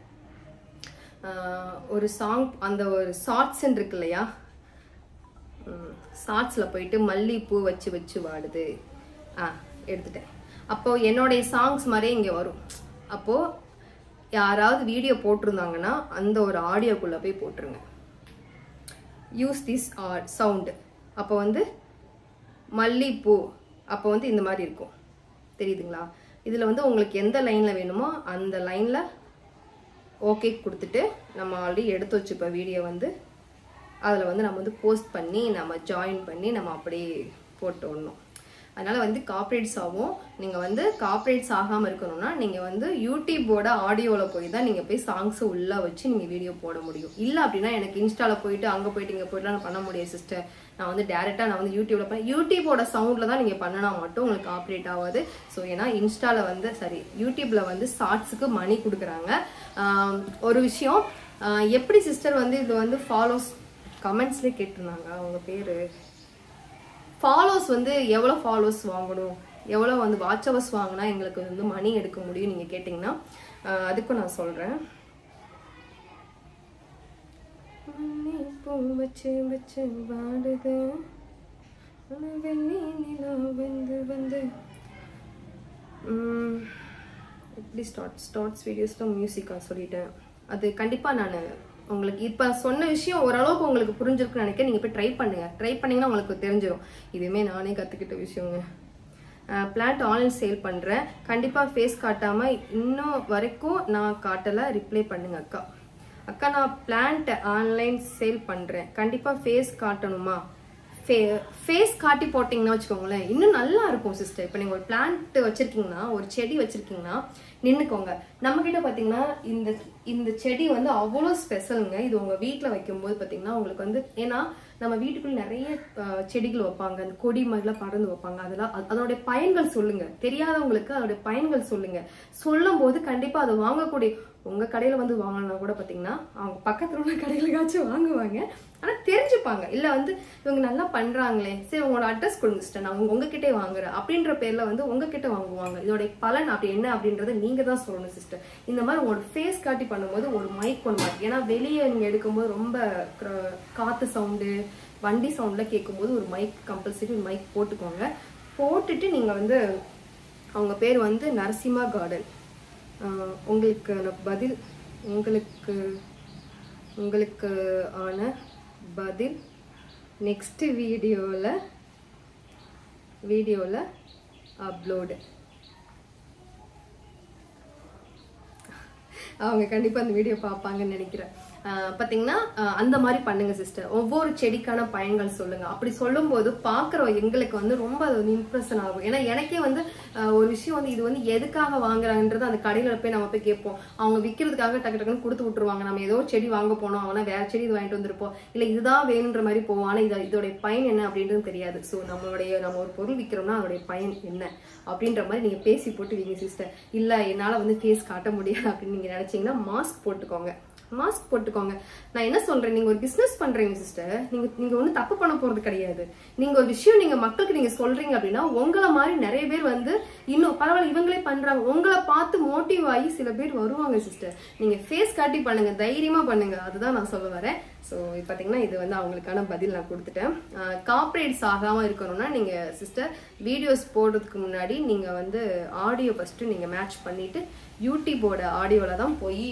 ஆஹ் ஒரு சாங் அந்த ஒரு ஷார்ட்ஸ் இருக்கு இல்லையா ஷார்ட்ஸில் போயிட்டு மல்லிகைப்பூ வச்சு வச்சு வாடுது ஆ எடுத்துட்டேன் அப்போ என்னுடைய சாங்ஸ் மாதிரியே இங்கே வரும் அப்போ யாராவது வீடியோ போட்டிருந்தாங்கன்னா அந்த ஒரு ஆடியோக்குள்ளே போய் போட்டுருங்க யூஸ் திஸ் ஆர் சவுண்டு அப்போ வந்து மல்லிப்பூ அப்போ வந்து இந்த மாதிரி இருக்கும் தெரியுதுங்களா இதில் வந்து உங்களுக்கு எந்த லைனில் வேணுமோ அந்த லைனில் ஓகே கொடுத்துட்டு நம்ம ஆல்ரெடி எடுத்து வச்சுப்ப வீடியோ வந்து அதில் வந்து நம்ம வந்து போஸ்ட் பண்ணி நம்ம ஜாயின் பண்ணி நம்ம அப்படியே போட்டு விடணும் அதனால் வந்து காப்ரேட்ஸ் ஆகும் நீங்கள் வந்து காப்ரேட்ஸ் ஆகாமல் இருக்கணும்னா நீங்கள் வந்து யூடியூபோட ஆடியோவில் போய் தான் நீங்கள் போய் சாங்ஸை உள்ளே வச்சு நீங்கள் வீடியோ போட முடியும் இல்லை அப்படின்னா எனக்கு இன்ஸ்டாவில் போயிட்டு அங்கே போயிட்டு இங்கே போயிட்டுலாம் நான் பண்ண முடியாது சிஸ்டர் நான் வந்து டேரெக்டாக நான் வந்து யூடியூப்ல பண்ண யூடியூபோட சவுண்டில் தான் நீங்கள் பண்ணினா மட்டும் உங்களுக்கு ஆப்ரேட் ஆகாது ஸோ ஏன்னா இன்ஸ்டாவில் வந்து சரி யூடியூப்ல வந்து ஷார்ட்ஸுக்கு மணி கொடுக்குறாங்க ஆம், ஒரு விஷயம் ஆ, எப்படி சிஸ்டர் வந்து இது வந்து ஃபாலோஸ் கமெண்ட்ஸ்லேயே கேட்டிருந்தாங்க அவங்க பேர் ஃபாலோஸ் வந்து எவ்வளோ ஃபாலோஸ் வாங்கணும் எவ்வளோ வந்து வாட்ச் ஹவர்ஸ் வாங்கினா எங்களுக்கு வந்து மணி எடுக்க முடியும் நீங்கள் கேட்டிங்கன்னா ஆஹ் அதுக்கும் நான் சொல்கிறேன் பூ வச்சு வச்சு வாடுது ஆனா வெள்ளி நிலா வந்து வந்து உம், எப்படி ஸ்டார்ட் ஸ்டார்ட்ஸ் வீடியோஸில் மியூசிக்காக சொல்லிட்டேன் அது கண்டிப்பாக நான் உங்களுக்கு இப்போ சொன்ன விஷயம் ஓரளவுக்கு உங்களுக்கு புரிஞ்சிருக்குன்னு நினைக்கிறேன் நீங்கள் போய் ட்ரை பண்ணுங்க ட்ரை பண்ணீங்கன்னா உங்களுக்கு தெரிஞ்சிடும் இதுவுமே நானே கற்றுக்கிட்ட விஷயங்க பிளான்ட் ஆன்லைன் சேல் பண்ணுறேன் கண்டிப்பாக ஃபேஸ் காட்டாமல் இன்னும் வரைக்கும் நான் காட்டலை ரிப்ளை பண்ணுங்க அக்கா அக்கா நான் பிளான்ட் ஆன்லைன் சேல் பண்ணுறேன் கண்டிப்பாக ஃபேஸ் காட்டணுமா ஃபே ஃபேஸ் காட்டி போட்டிங்கன்னா வச்சுக்கோங்களேன் இன்னும் நல்லா இருக்கும் சிஸ்டர் இப்போ நீங்கள் ஒரு பிளான்ட் வச்சுருக்கீங்கன்னா ஒரு செடி வச்சுருக்கீங்கன்னா நின்னுக்கோங்க நம்ம கிட்ட பாத்தீங்கன்னா இந்த இந்த செடி வந்து அவ்வளோ ஸ்பெஷலுங்க இது உங்க வீட்ல வைக்கும்போது பாத்தீங்கன்னா உங்களுக்கு வந்து ஏன்னா நம்ம வீட்டுக்குள்ள நிறைய அஹ், செடிகள் வைப்பாங்க அந்த கொடி மாதிரிலாம் பறந்து வைப்பாங்க அதெல்லாம் அது- அதோடைய பயன்கள் சொல்லுங்க தெரியாதவங்களுக்கு அதோடைய பயன்கள் சொல்லுங்க சொல்லும் போது கண்டிப்பா அதை வாங்கக்கூடிய உங்க கடையில வந்து வாங்கினா கூட பாத்தீங்கன்னா அவங்க பக்கத்துல உள்ள கடைகளுக்காச்சும் வாங்குவாங்க ஆனா தெரிஞ்சுப்பாங்க இல்ல வந்து இவங்க நல்லா பண்றாங்களே சரி உங்களோட அட்ரஸ் கொடுங்க சிஸ்டர் நான் உங்க உங்ககிட்டே வாங்குறேன் அப்படின்ற பேர்ல வந்து உங்ககிட்ட வாங்குவாங்க இதோட பலன் அப்படி என்ன அப்படின்றத நீங்க தான் சொல்லணும் சிஸ்டர் இந்த மாதிரி உங்களோட ஃபேஸ் காட்டி பண்ணும்போது ஒரு மைக் ஒன்று மாட்டி ஏன்னா வெளியே நீங்க எடுக்கும்போது ரொம்ப கிர- காத்து சவுண்டு வண்டி சவுண்ட்ல கேட்கும்போது ஒரு மைக் கம்பல்சரி ஒரு மைக் போட்டுக்கோங்க போட்டுட்டு நீங்க வந்து அவங்க பேர் வந்து நரசிம்மா கார்டன் ஆஹ் உங்களுக்கு நான் பதில் உங்களுக்கு உங்களுக்கு ஆன பதில் நெக்ஸ்ட் வீடியோவில் வீடியோவில் அப்லோடு அவங்க கண்டிப்பாக அந்த வீடியோ பார்ப்பாங்கன்னு நினைக்கிறேன் ஆஹ் பாத்தீங்கன்னா ஆஹ் அந்த மாதிரி பண்ணுங்க சிஸ்டர் ஒவ்வொரு செடிக்கான பயன்கள் சொல்லுங்க அப்படி சொல்லும்போது பார்க்குற எங்களுக்கு வந்து ரொம்ப அது வந்து இம்ப்ரெஷன் ஆகும் ஏன்னா எனக்கே வந்து ஆஹ் ஒரு விஷயம் வந்து இது வந்து எதுக்காக வாங்குறாங்கன்றது அந்த கடையில போய் நம்ம போய் கேட்போம் அவங்க விற்கிறதுக்காக டக்கு டக்குன்னு கொடுத்து விட்டுருவாங்க நம்ம ஏதோ செடி வாங்க போனோம் ஆனால் வேற செடி இது வாங்கிட்டு வந்திருப்போம் இல்லை இதுதான் வேணுன்ற மாதிரி போவோம் ஆனால் இது இதோடைய பயன் என்ன அப்படின்றது தெரியாது ஸோ நம்மளுடைய நம்ம ஒரு பொருள் விற்கிறோம்னா அதோடைய பயன் என்ன அப்படின்ற மாதிரி நீங்க பேசி போட்டு வீங்க சிஸ்டர் இல்ல என்னால வந்து ஃபேஸ் காட்ட முடியாது அப்படின்னு நீங்க நினைச்சீங்கன்னா மாஸ்க் போட்டுக்கோங்க மாஸ்க் போட்டுக்கோங்க நான் என்ன சொல்றேன் நீங்க ஒரு பிசினஸ் பண்றீங்க சிஸ்டர் நீங்க நீங்க ஒன்றும் தப்பு பண்ண போறது கிடையாது நீங்க ஒரு விஷயம் நீங்க மக்களுக்கு நீங்க சொல்றீங்க அப்படின்னா உங்களை மாதிரி நிறைய பேர் வந்து இன்னும் பரவாயில்ல இவங்களே பண்றாங்க உங்களை பார்த்து மோட்டிவ் ஆகி சில பேர் வருவாங்க சிஸ்டர் நீங்க ஃபேஸ் காட்டி பண்ணுங்க தைரியமா பண்ணுங்க அதுதான் நான் சொல்ல வரேன் ஸோ பார்த்தீங்கன்னா இது வந்து அவங்களுக்கான பதில் நான் கொடுத்துட்டேன் கார்ப்பரேட்ஸ் ஆகாம இருக்கணும்னா நீங்க சிஸ்டர் வீடியோஸ் போடுறதுக்கு முன்னாடி நீங்க வந்து ஆடியோ ஃபர்ஸ்ட் நீங்க மேட்ச் பண்ணிட்டு யூடியூபோட ஆடியோல தான் போய்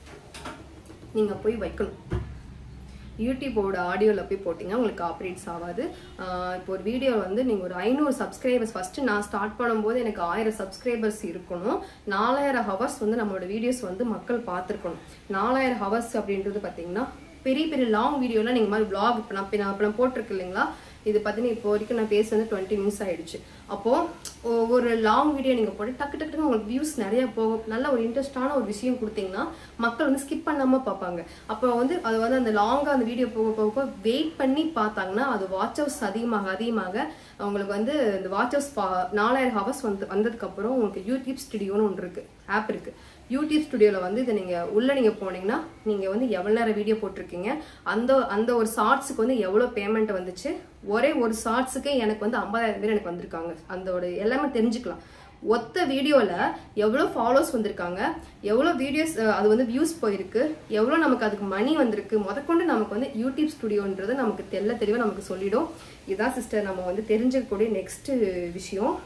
நீங்க போய் வைக்கணும் யூடியூபோட ஆடியோவில் போய் போட்டிங்கன்னா உங்களுக்கு ஆப்ரேட்ஸ் ஆகாது ஆஹ் இப்போ ஒரு வீடியோ வந்து நீங்கள் ஒரு ஐநூறு சப்ஸ்கிரைபர்ஸ் ஃபஸ்ட்டு நான் ஸ்டார்ட் பண்ணும்போது எனக்கு ஆயிரம் சப்ஸ்கிரைபர்ஸ் இருக்கணும் நாலாயிரம் ஹவர்ஸ் வந்து நம்மளோட வீடியோஸ் வந்து மக்கள் பார்த்துருக்கணும் நாலாயிரம் ஹவர்ஸ் அப்படின்றது பார்த்தீங்கன்னா பெரிய பெரிய லாங் வீடியோலாம் நீங்கள் மாதிரி vlog இப்போ நான் இப்போ நான் இப்போ நான் போட்டிருக்கு இல்லைங்களா இது பார்த்தீங்கன்னா இப்போ வரைக்கும் நான் பேச வந்து டுவெண்ட்டி மினிட்ஸ் ஆயிடுச்சு அப்போ ஒ- ஒரு லாங் வீடியோ நீங்க போட்டு டக்கு டக்குன்னு உங்களுக்கு வியூஸ் நிறைய போகும் நல்ல ஒரு இன்ட்ரெஸ்டான ஒரு விஷயம் கொடுத்தீங்கன்னா மக்கள் வந்து ஸ்கிப் பண்ணாம பார்ப்பாங்க அப்போ வந்து அது வந்து அந்த லாங்கா அந்த வீடியோ போக போக போக வெயிட் பண்ணி பார்த்தாங்கன்னா அது வாட்ச் ஹவர்ஸ் அதிகமாக அதிகமாக உங்களுக்கு வந்து இந்த வாட்ச் ஹவர்ஸ் நாலாயிரம் ஹவர்ஸ் வந்து வந்ததுக்கு அப்புறம் உங்களுக்கு யூடியூப் ஸ்டுடியோன்னு ஒன்று இருக்கு ஆப் இருக்கு யூடியூப் ஸ்டுடியோவில் வந்து இதை நீங்கள் உள்ளே நீங்கள் போனீங்கன்னா நீங்கள் வந்து எவ்வளோ நேரம் வீடியோ போட்டிருக்கீங்க அந்த அந்த ஒரு ஷார்ட்ஸுக்கு வந்து எவ்வளோ பேமெண்ட் வந்துச்சு ஒரே ஒரு ஷார்ட்ஸுக்கே எனக்கு வந்து ஐம்பதாயிரம் பேர் எனக்கு வந்திருக்காங்க அதோட எல்லாமே தெரிஞ்சுக்கலாம் ஒத்த வீடியோவில் எவ்வளோ ஃபாலோஸ் வந்திருக்காங்க எவ்வளோ வீடியோஸ் அது வந்து வியூஸ் போயிருக்கு எவ்வளோ நமக்கு அதுக்கு மணி வந்திருக்கு முதற்கொண்டு நமக்கு வந்து யூடியூப் ஸ்டுடியோன்றது நமக்கு தெல்ல தெளிவாக நமக்கு சொல்லிடும் இதான் சிஸ்டர் நம்ம வந்து தெரிஞ்சுக்கக்கூடிய நெக்ஸ்ட் விஷயம்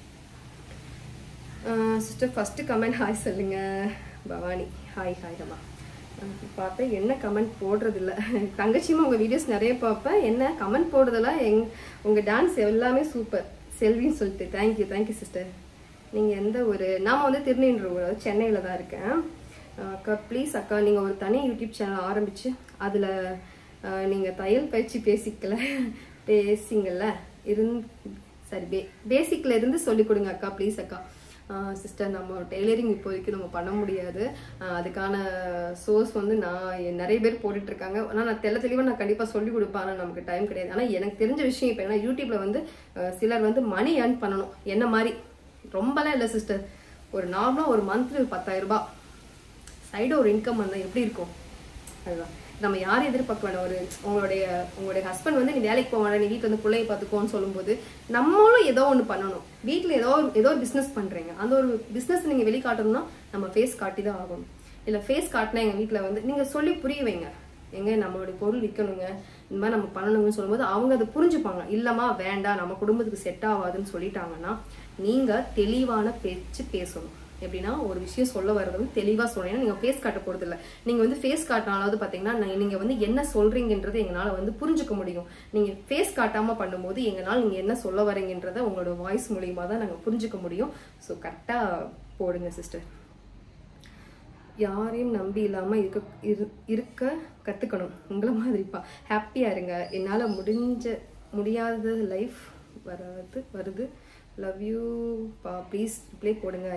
சிஸ்டர் ஃபஸ்ட்டு கமெண்ட் ஹாய் சொல்லுங்க பவானி ஹாய் ஹாய் அம்மா பார்த்தேன் என்ன கமெண்ட் போடுறதில்ல தங்கச்சியுமா உங்கள் வீடியோஸ் நிறைய பார்ப்பேன் என்ன கமெண்ட் போடுறதில்ல எங் உங்கள் டான்ஸ் எல்லாமே சூப்பர் செல்வின்னு சொல்லிட்டு தேங்க்யூ தேங்க்யூ சிஸ்டர் நீங்கள் எந்த ஒரு நாம வந்து திருநெல்வேலி சென்னையில் தான் இருக்கேன் அஹ் அக்கா ப்ளீஸ் அக்கா நீங்கள் ஒரு தனி யூடியூப் சேனல் ஆரம்பித்து அதில் நீங்கள் தையல் பயிற்சி பேசிக்கல பேசிங்கல்ல இருந் சரி பே பேசிக்ல இருந்து சொல்லிக் கொடுங்க அக்கா ப்ளீஸ் அக்கா சிஸ்டர் நம்ம டெய்லரிங் இப்போதைக்கு நம்ம பண்ண முடியாது ஆஹ் அதுக்கான சோர்ஸ் வந்து நான் எ- நிறைய பேர் போட்டுட்டு இருக்காங்க ஆனால் நான் தெள்ள தெளிவாக நான் கண்டிப்பாக சொல்லி கொடுப்பேன் ஆனால் நமக்கு டைம் கிடையாது ஆனால் எனக்கு தெரிஞ்ச விஷயம் இப்போ ஏன்னா யூடியூப்ல வந்து ஆஹ் சிலர் வந்து மணி ஏர்ன் பண்ணணும் என்ன மாதிரி ரொம்பலாம் இல்லை சிஸ்டர் ஒரு நார்மலாக ஒரு மந்த்லி ஒரு பத்தாயிரம் ரூபாய் சைடு ஒரு இன்கம் வந்தால் எப்படி இருக்கும் அதுதான் நம்ம யாரும் எதிர்பார்க்க வேண்டாம் ஒரு உங்களுடைய உங்களுடைய ஹஸ்பண்ட் வந்து நீ வேலைக்கு போக வேண்டாம் நீ வீட்டில் வந்து பிள்ளைய பார்த்துக்கோன்னு சொல்லும்போது நம்மளும் ஏதோ ஒன்று பண்ணணும் வீட்டில் ஏதோ ஒரு ஏதோ ஒரு பிஸ்னஸ் பண்ணுறீங்க அந்த ஒரு பிஸ்னஸ் நீங்கள் வெளிக்காட்டணும்னா நம்ம ஃபேஸ் காட்டி தான் ஆகணும் இல்லை ஃபேஸ் காட்டினா எங்கள் வீட்டில் வந்து நீங்கள் சொல்லி புரிய வைங்க எங்க நம்மளுடைய பொருள் விற்கணுங்க இந்த மாதிரி நம்ம பண்ணணுங்கன்னு சொல்லும்போது அவங்க அதை புரிஞ்சுப்பாங்க இல்லம்மா வேண்டாம் நம்ம குடும்பத்துக்கு செட் ஆகாதுன்னு சொல்லிட்டாங்கன்னா நீங்க தெளிவான பேச்சு பேசணும் எப்படின்னா ஒரு விஷயம் சொல்ல வர்றது வந்து தெளிவா சொல்லணும் நீங்க ஃபேஸ் காட்ட போறது இல்ல நீங்க வந்து ஃபேஸ் காட்டினாலாவது பாத்தீங்கன்னா நான் நீங்க வந்து என்ன சொல்றீங்கன்றது எங்களால வந்து புரிஞ்சுக்க முடியும் நீங்க ஃபேஸ் காட்டாம பண்ணும்போது எங்களால நீங்க என்ன சொல்ல வரீங்கன்றத உங்களோட வாய்ஸ் மூலியமா தான் நாங்க புரிஞ்சுக்க முடியும் ஸோ கரெக்டா போடுங்க சிஸ்டர் யாரையும் நம்பி இல்லாம இருக்க இரு- இருக்க கத்துக்கணும் உங்களை மாதிரிப்பா ஹாப்பியா இருங்க என்னால முடிஞ்ச முடியாத லைஃப் வராது வருது லவ் யூ பா ப்ளீஸ் ரிப்ளை போடுங்க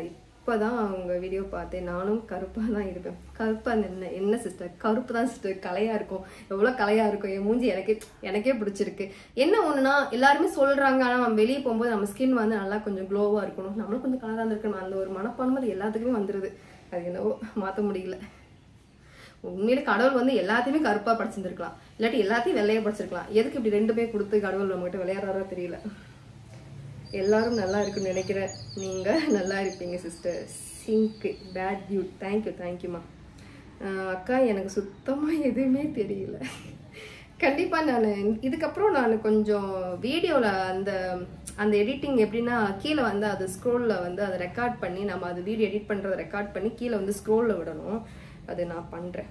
இப்போ தான் அவங்க வீடியோ பார்த்தேன் நானும் கருப்பாக தான் இருப்பேன் கருப்பாக என்ன என்ன சிஸ்டர் கருப்பு தான் சிஸ்டர் கலையாக இருக்கும் எவ்வளோ கலையாக இருக்கும் என் மூஞ்சி எனக்கே எனக்கே பிடிச்சிருக்கு என்ன ஒன்றுனா எல்லாருமே சொல்கிறாங்க ஆனால் நம்ம வெளியே போகும்போது நம்ம ஸ்கின் வந்து நல்லா கொஞ்சம் க்ளோவாக இருக்கணும் நம்மளும் கொஞ்சம் கலராக இருக்கணும் அந்த ஒரு மனப்பான்மை அது எல்லாத்துக்குமே வந்துடுது அது என்னவோ மாற்ற முடியல உண்மையிலே கடவுள் வந்து எல்லாத்தையுமே கருப்பா படிச்சிருந்துருக்கலாம் இல்லாட்டி எல்லாத்தையும் வெள்ளையா படிச்சிருக்கலாம் எதுக்கு இப்படி ரெண்டுமே கொடுத்து கடவுள் நம்மகிட்ட விளையாடுறாரோ தெரியல எல்லாரும் நல்லா இருக்குன்னு நினைக்கிறேன் நீங்க நல்லா இருப்பீங்க சிஸ்டர் சிங்க் பேட் பியூட் தேங்க்யூ தேங்க்யூமா அக்கா எனக்கு சுத்தமா எதுவுமே தெரியல கண்டிப்பா நான் இதுக்கப்புறம் நான் கொஞ்சம் வீடியோல அந்த அந்த எடிட்டிங் எப்படின்னா கீழே வந்து அது ஸ்க்ரோல்ல வந்து அதை ரெக்கார்ட் பண்ணி நம்ம அது வீடியோ எடிட் பண்றதை ரெக்கார்ட் பண்ணி கீழே வந்து ஸ்க்ரோல்ல விடணும் அது நான் பண்றேன்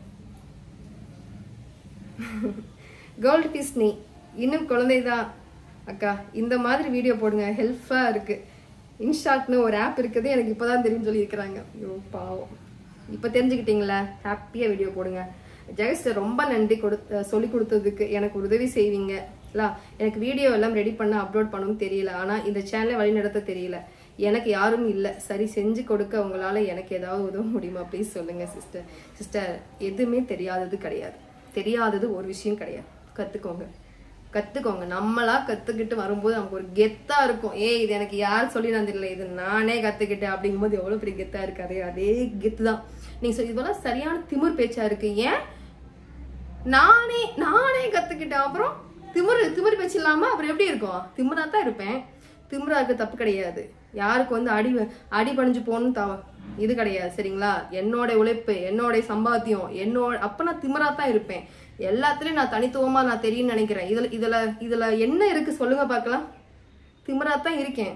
கோல்டு பீஸ் நீ இன்னும் குழந்தைதான் அக்கா இந்த மாதிரி வீடியோ போடுங்க ஹெல்ப்ஃபா இருக்கு இன்ஷாட்னு ஒரு ஆப் இருக்குது எனக்கு இப்பதான் தெரியும் சொல்லியிருக்கிறாங்க ஐயோ பாவம் இப்போ தெரிஞ்சுக்கிட்டீங்களா ஹாப்பியாக வீடியோ போடுங்க ஜெகஸ்ட் ரொம்ப நன்றி கொடுத்த சொல்லி கொடுத்ததுக்கு எனக்கு ஒரு உதவி செய்வீங்க இல்ல எனக்கு வீடியோ எல்லாம் ரெடி பண்ண அப்லோட் பண்ணவும் தெரியல ஆனால் இந்த சேனலை வழிநடத்த தெரியல எனக்கு யாரும் இல்லை சரி செஞ்சு கொடுக்க உங்களால எனக்கு ஏதாவது உதவ முடியுமா ப்ளீஸ் சொல்லுங்க சிஸ்டர் சிஸ்டர் எதுவுமே தெரியாதது கிடையாது தெரியாதது ஒரு விஷயம் கிடையாது கத்துக்கோங்க கத்துக்கோங்க நம்மளா கத்துக்கிட்டு வரும்போது நமக்கு ஒரு கெத்தா இருக்கும் ஏய் இது எனக்கு யார் சொல்லி நான் தெரியல இது நானே கத்துக்கிட்டேன் அப்படிங்கும்போது எவ்வளவு பெரிய கெத்தா இருக்கு அதே அதே கெத்து தான் நீங்க சொல் இதெல்லாம் சரியான திமிர் பேச்சா இருக்கு ஏன் நானே நானே கத்துக்கிட்டேன் அப்புறம் திமிரு திமிர் பேச்சு இல்லாம அப்புறம் எப்படி இருக்கும் திமிரா தான் இருப்பேன் திமிரா இருக்க தப்பு கிடையாது யாருக்கு வந்து அடி அடி பணிஞ்சு போகணும் தவ இது கிடையாது சரிங்களா என்னோட உழைப்பு என்னோட சம்பாத்தியம் என்னோட அப்ப நான் திமிரா தான் இருப்பேன் எல்லாத்துலயும் நான் தனித்துவமா நான் தெரியும்னு நினைக்கிறேன் இதுல இதுல இதுல என்ன இருக்கு சொல்லுங்க பார்க்கலாம் திமிரா தான் இருக்கேன்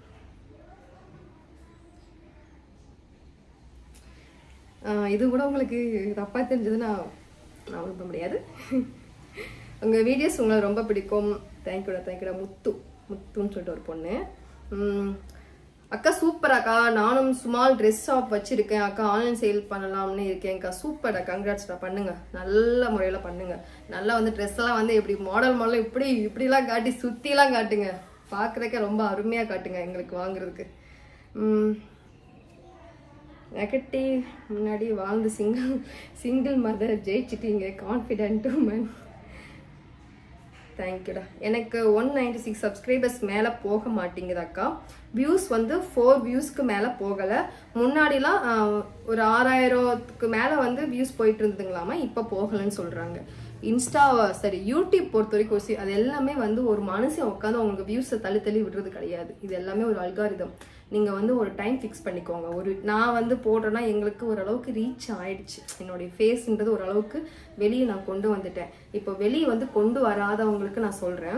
ஆஹ் இது கூட உங்களுக்கு தப்பா தெரிஞ்சதுன்னா நான் ஒன்றும் பண்ண முடியாது உங்க வீடியோஸ் உங்களுக்கு ரொம்ப பிடிக்கும் தேங்க்யூடா தேங்க்யூடா முத்து முத்துன்னு சொல்லிட்டு ஒரு பொண்ணு உம், அக்கா சூப்பர் அக்கா நானும் ஸ்மால் ட்ரெஸ் ஷாப் வச்சிருக்கேன் அக்கா ஆன்லைன் சேல் பண்ணலாம்னு இருக்கேன்க்கா சூப்பர்டா கங்க்ராட்ஸ்டா பண்ணுங்க நல்ல முறையில பண்ணுங்க நல்லா வந்து ட்ரெஸ் எல்லாம் வந்து இப்படி மாடல் மாடல் இப்படி இப்படிலாம் காட்டி சுத்திலாம் காட்டுங்க பார்க்கறதுக்கே ரொம்ப அருமையா காட்டுங்க எங்களுக்கு வாங்குறதுக்கு உம் நெகட்டிவ் முன்னாடி வாழ்ந்து சிங்கிள் சிங்கிள் மதர் ஜெயிச்சிட்டீங்க கான்ஃபிடென்ட் உமன் தேங்க்யூடா எனக்கு ஒன் நைன்டி சிக்ஸ் சப்ஸ்கிரைபர்ஸ் மேலே போக மாட்டேங்குதாக்கா வியூஸ் வந்து ஃபோர் வியூஸ்க்கு மேலே போகலை முன்னாடிலாம் ஆஹ், ஒரு ஆறாயிரத்துக்கு மேலே வந்து வியூஸ் போயிட்டு இருந்ததுங்களாமா இப்போ போகலைன்னு சொல்கிறாங்க இன்ஸ்டா சரி யூடியூப் பொறுத்த வரைக்கும் சி- அது எல்லாமே வந்து ஒரு மனுஷன் உட்காந்து உங்களுக்கு வியூஸை தள்ளி தள்ளி விடுறது கிடையாது இது எல்லாமே ஒரு அல்காரிதம் நீங்க வந்து ஒரு டைம் ஃபிக்ஸ் பண்ணிக்கோங்க ஒரு நான் வந்து போடுறேன்னா எங்களுக்கு ஓரளவுக்கு ரீச் ஆயிடுச்சு என்னுடைய ஃபேஸ்ன்றது ஓரளவுக்கு வெளியே நான் கொண்டு வந்துட்டேன் இப்போ வெளியே வந்து கொண்டு வராதவங்களுக்கு நான் சொல்றேன்